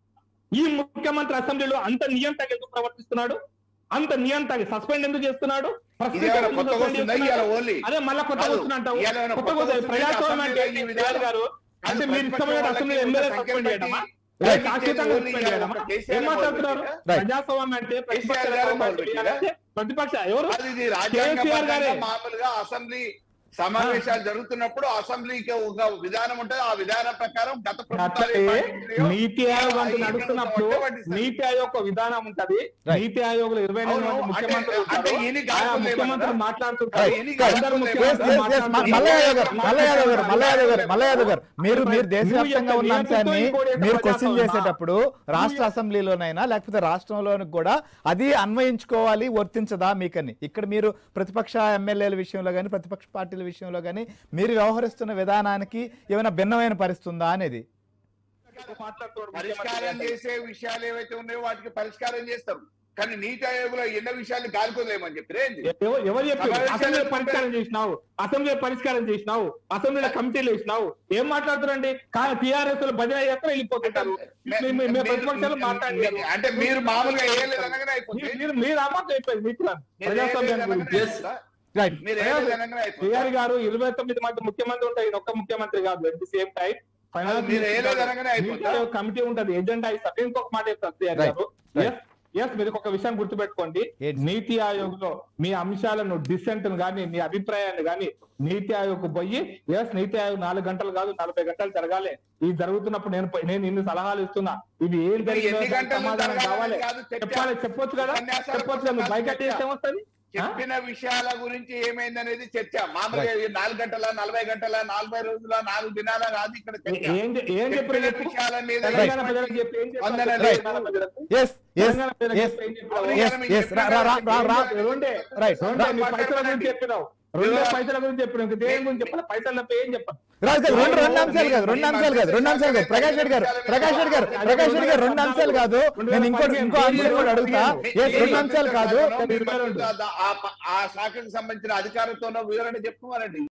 ఈ ముఖ్యమంత్రి అసెంబ్లీలో అంత నియంతగా ఎందుకు ప్రవర్తిస్తున్నాడు అంత నియంతగా సస్పెండ్ ఎందుకు చేస్తున్నాడు ఇది ఏమైనా కొత్తగా వస్తుందా ఇవాళ ఓన్లీ అదే మళ్ళా కొత్తగా కాదు. వస్తున్నా అంటావు ఇవాళ ఏమైనా కొత్తగా కొత్తగా వస్తుంది. వస్తుందా? ప్రజాస్వామ్యం అంటే అసెంబ్లీలో ఈ ఏంటి విధానం- గారు అంటే కాదు, మీరు ఇష్టమైన ప్రతిపక్ష అసెంబ్లీ వాళ్ళకి ఎమ్మెల్యే సంఖ్యను సస్పెండ్ బట్టి చేయడమా రాజకీయ శాశ్వతంగా ఓన్లీ సస్పెండ్ చేయడమా కేసీఆర్ ఏం మాట్లాడుతున్నారు Right. ప్రజాస్వామ్యం అంటే ప్రతిపక్ష కేసీఆర్ గారు నాయకులు మొదలుపెట్టారా? అంటే ప్రతిపక్ష ఎవరు అది ఇది కేసీఆర్ గారే. రాజ్యాంగ మామూలుగా అసెంబ్లీ సమావేశాలు జరుగుతున్నప్పుడు అసెంబ్లీకి ఒక విధానం ఉంటుంది ఆ విధానం ప్రకారం గత ప్రభుత్వాలు ఏ అట్లే పాటించినాయో నీతి ఆయోగ్ అంటూ ఆ ఈ నడుస్తున్నప్పుడు ప్రభుత్వం పట్టిస్తుంది. నీతి ఆయోగ్ ఒక విధానం ఉంటది Right. నీతి ఆయోగ్ లో ఇరవై ఎనిమిది అవును, మంది ముఖ్యమంత్రులు అంటే- అంటే ఉంటారు. ఈయన ఆయా కాకుండా ముఖ్యమంత్రులు ఏమన్నా? మాట్లాడుతుంటారు Right. ఈయన Right. కాకుండా Yes, ఏమన్నా? yes, yes. మ- మల్లయ్య యాదవ్ గారు మల్లయ్య యాదవ్ గారు మల్లయ్య యాదవ్ గారు మల్లయ్య యాదవ్ గారు మీరు మీరు దేశవ్యాప్తంగా ఉన్న అంశాన్ని మీరు క్వశ్చన్ చేసేటప్పుడు రాష్ట్ర అసెంబ్లీలోనైనా లేకపోతే రాష్ట్రంలోనికి కూడా అది అన్వయించుకోవాలి వర్తించదా మీకని ఇక్కడ మీరు ప్రతిపక్ష ఎమ్మెల్యేల విషయంలో కానీ ప్రతిపక్ష పార్టీల విషయంలో కానీ మీరు వ్యవహరిస్తున్న విధానానికి ఏమైనా భిన్నమైన పరిస్థితి ఉందా అనేది మాట్లాడుతున్నారు పరిష్కారం ముఖ్యమంత్రి చేసే విషయాలు ఏవైతే ఉన్నాయో వాటికి పరిష్కారం చేస్తారు కానీ నీతి ఆయోగ్ లో ఎన్నో విషయాలు కాలుకోలేమని చెప్పి ఏంది ఎవ- ఎవరు చెప్పారు సమావేశాలు అసెంబ్లీ జరుగుతుంటే- పరిష్కారం చేసినావు అసెంబ్లీ పరిష్కారం చేసినావు అసెంబ్లీలో కమిటీలు వేసినావు ఏం మాట్లాడుతారండి టిఆర్ఎస్ లో భజన చేస్తారు వెళ్ళిపోతుంటారు మే- మీ- మీ- మీ మీరు- ప్రతిపక్షాలు మాట్లాడారు అంటే మీరు మామూలుగా ఏ లేదనగానే అయిపోతుంది మీరు మీరు ఆ మాట చెప్పేది మిత్రులు మీరు ఏ ప్రజాస్వామ్యం లేదనగానే గురించి Yes. అయిపోతుందా? రైట్ మీరు ఏ లేదనగానే అయిపోతుందా? కేఆర్ గారు ఇరవై తొమ్మిది మంది ముఖ్యమంత్రి ఉంటాయి ఈయన ఒక్క ముఖ్యమంత్రి కాదు at the same time finance మీరు ఏ లేదనగానే అయిపోతుందా? కమిటీ ఉంటది ఎజెండా ఇస్తారు ఇంకొక మాట చెప్తాను కేఆర్ Right. గారు Right. ఎస్ మీరు ఒక విషయం గుర్తుపెట్టుకోండి ఏంటి? నీతి ఆయోగ్ లో మీ అంశాలను డిసెంట్ గాని మీ అభిప్రాయాన్ని గాని నీతి ఆయోగ్ పోయి ఎస్ నీతి ఆయోగ్ నాలుగు గంటలు కాదు నలభై గంటలు జరగాలి ఇది జరుగుతున్నప్పుడు నేను పోయి- నేను ఇన్ని సలహాలు ఇస్తున్నా ఇవి ఏం మరి జరిగిందో ఎన్ని దానికి గంటలు సమాధానం జరగాలని కావాలి కాదు చర్చ. చెప్పాలి చెప్పొచ్చు కదా ఉపన్యాసాల చెప్పొచ్చు కదా కోసం బయట చర్చ. చేస్తే వస్తుంది చెప్పిన విషయాల గురించి ఏమైందనేది చర్చ మామూలుగా ఈ నాలుగు గంటల నలభై గంటల నలభై రోజుల నాలుగు దినాల కాదు ఇక్కడ చర్చ ఏం చె- ఏం చెప్పారు చెప్పిన చెప్పు? విషయాల మీద తెలంగాణ ప్రజలకు చెప్పి ఏం చెప్పారు? వందన తెలంగాణ ప్రజలకు? ఎస్ ఎస్ తెలంగాణ ప్రజలకు ఎస్ చెప్పి ఏం చెప్పారు? ఎస్ ఎస్ రా రా రా రా రా రెండే రైట్ రెండే నీ పైసల గురించి చెప్పినావు రెండే పైసల గురించి చెప్పినావు ఇంకా దేని గురించి చెప్పాలి పైసలు తప్ప ఏం చెప్పాలి రాజు గారు రెండు రెండు అంశాలు కాదు రెండు అంశాలు కాదు రెండు అంశాలు కాదు ప్రకాష్ రెడ్డి గారు ప్రకాష్ రెడ్డి గారు ప్రకాష్ రెడ్డి గారు రెండు అంశాలు కాదు నేను ఇంకో ఇంకో అంశం కూడా అడుగుతా ఏ రెండు అంశాలు కాదు మీరు ఆ- ఆ శాఖకు సంబంధించిన అధికారులతోనో వివరణ చెప్పుకోవాలండి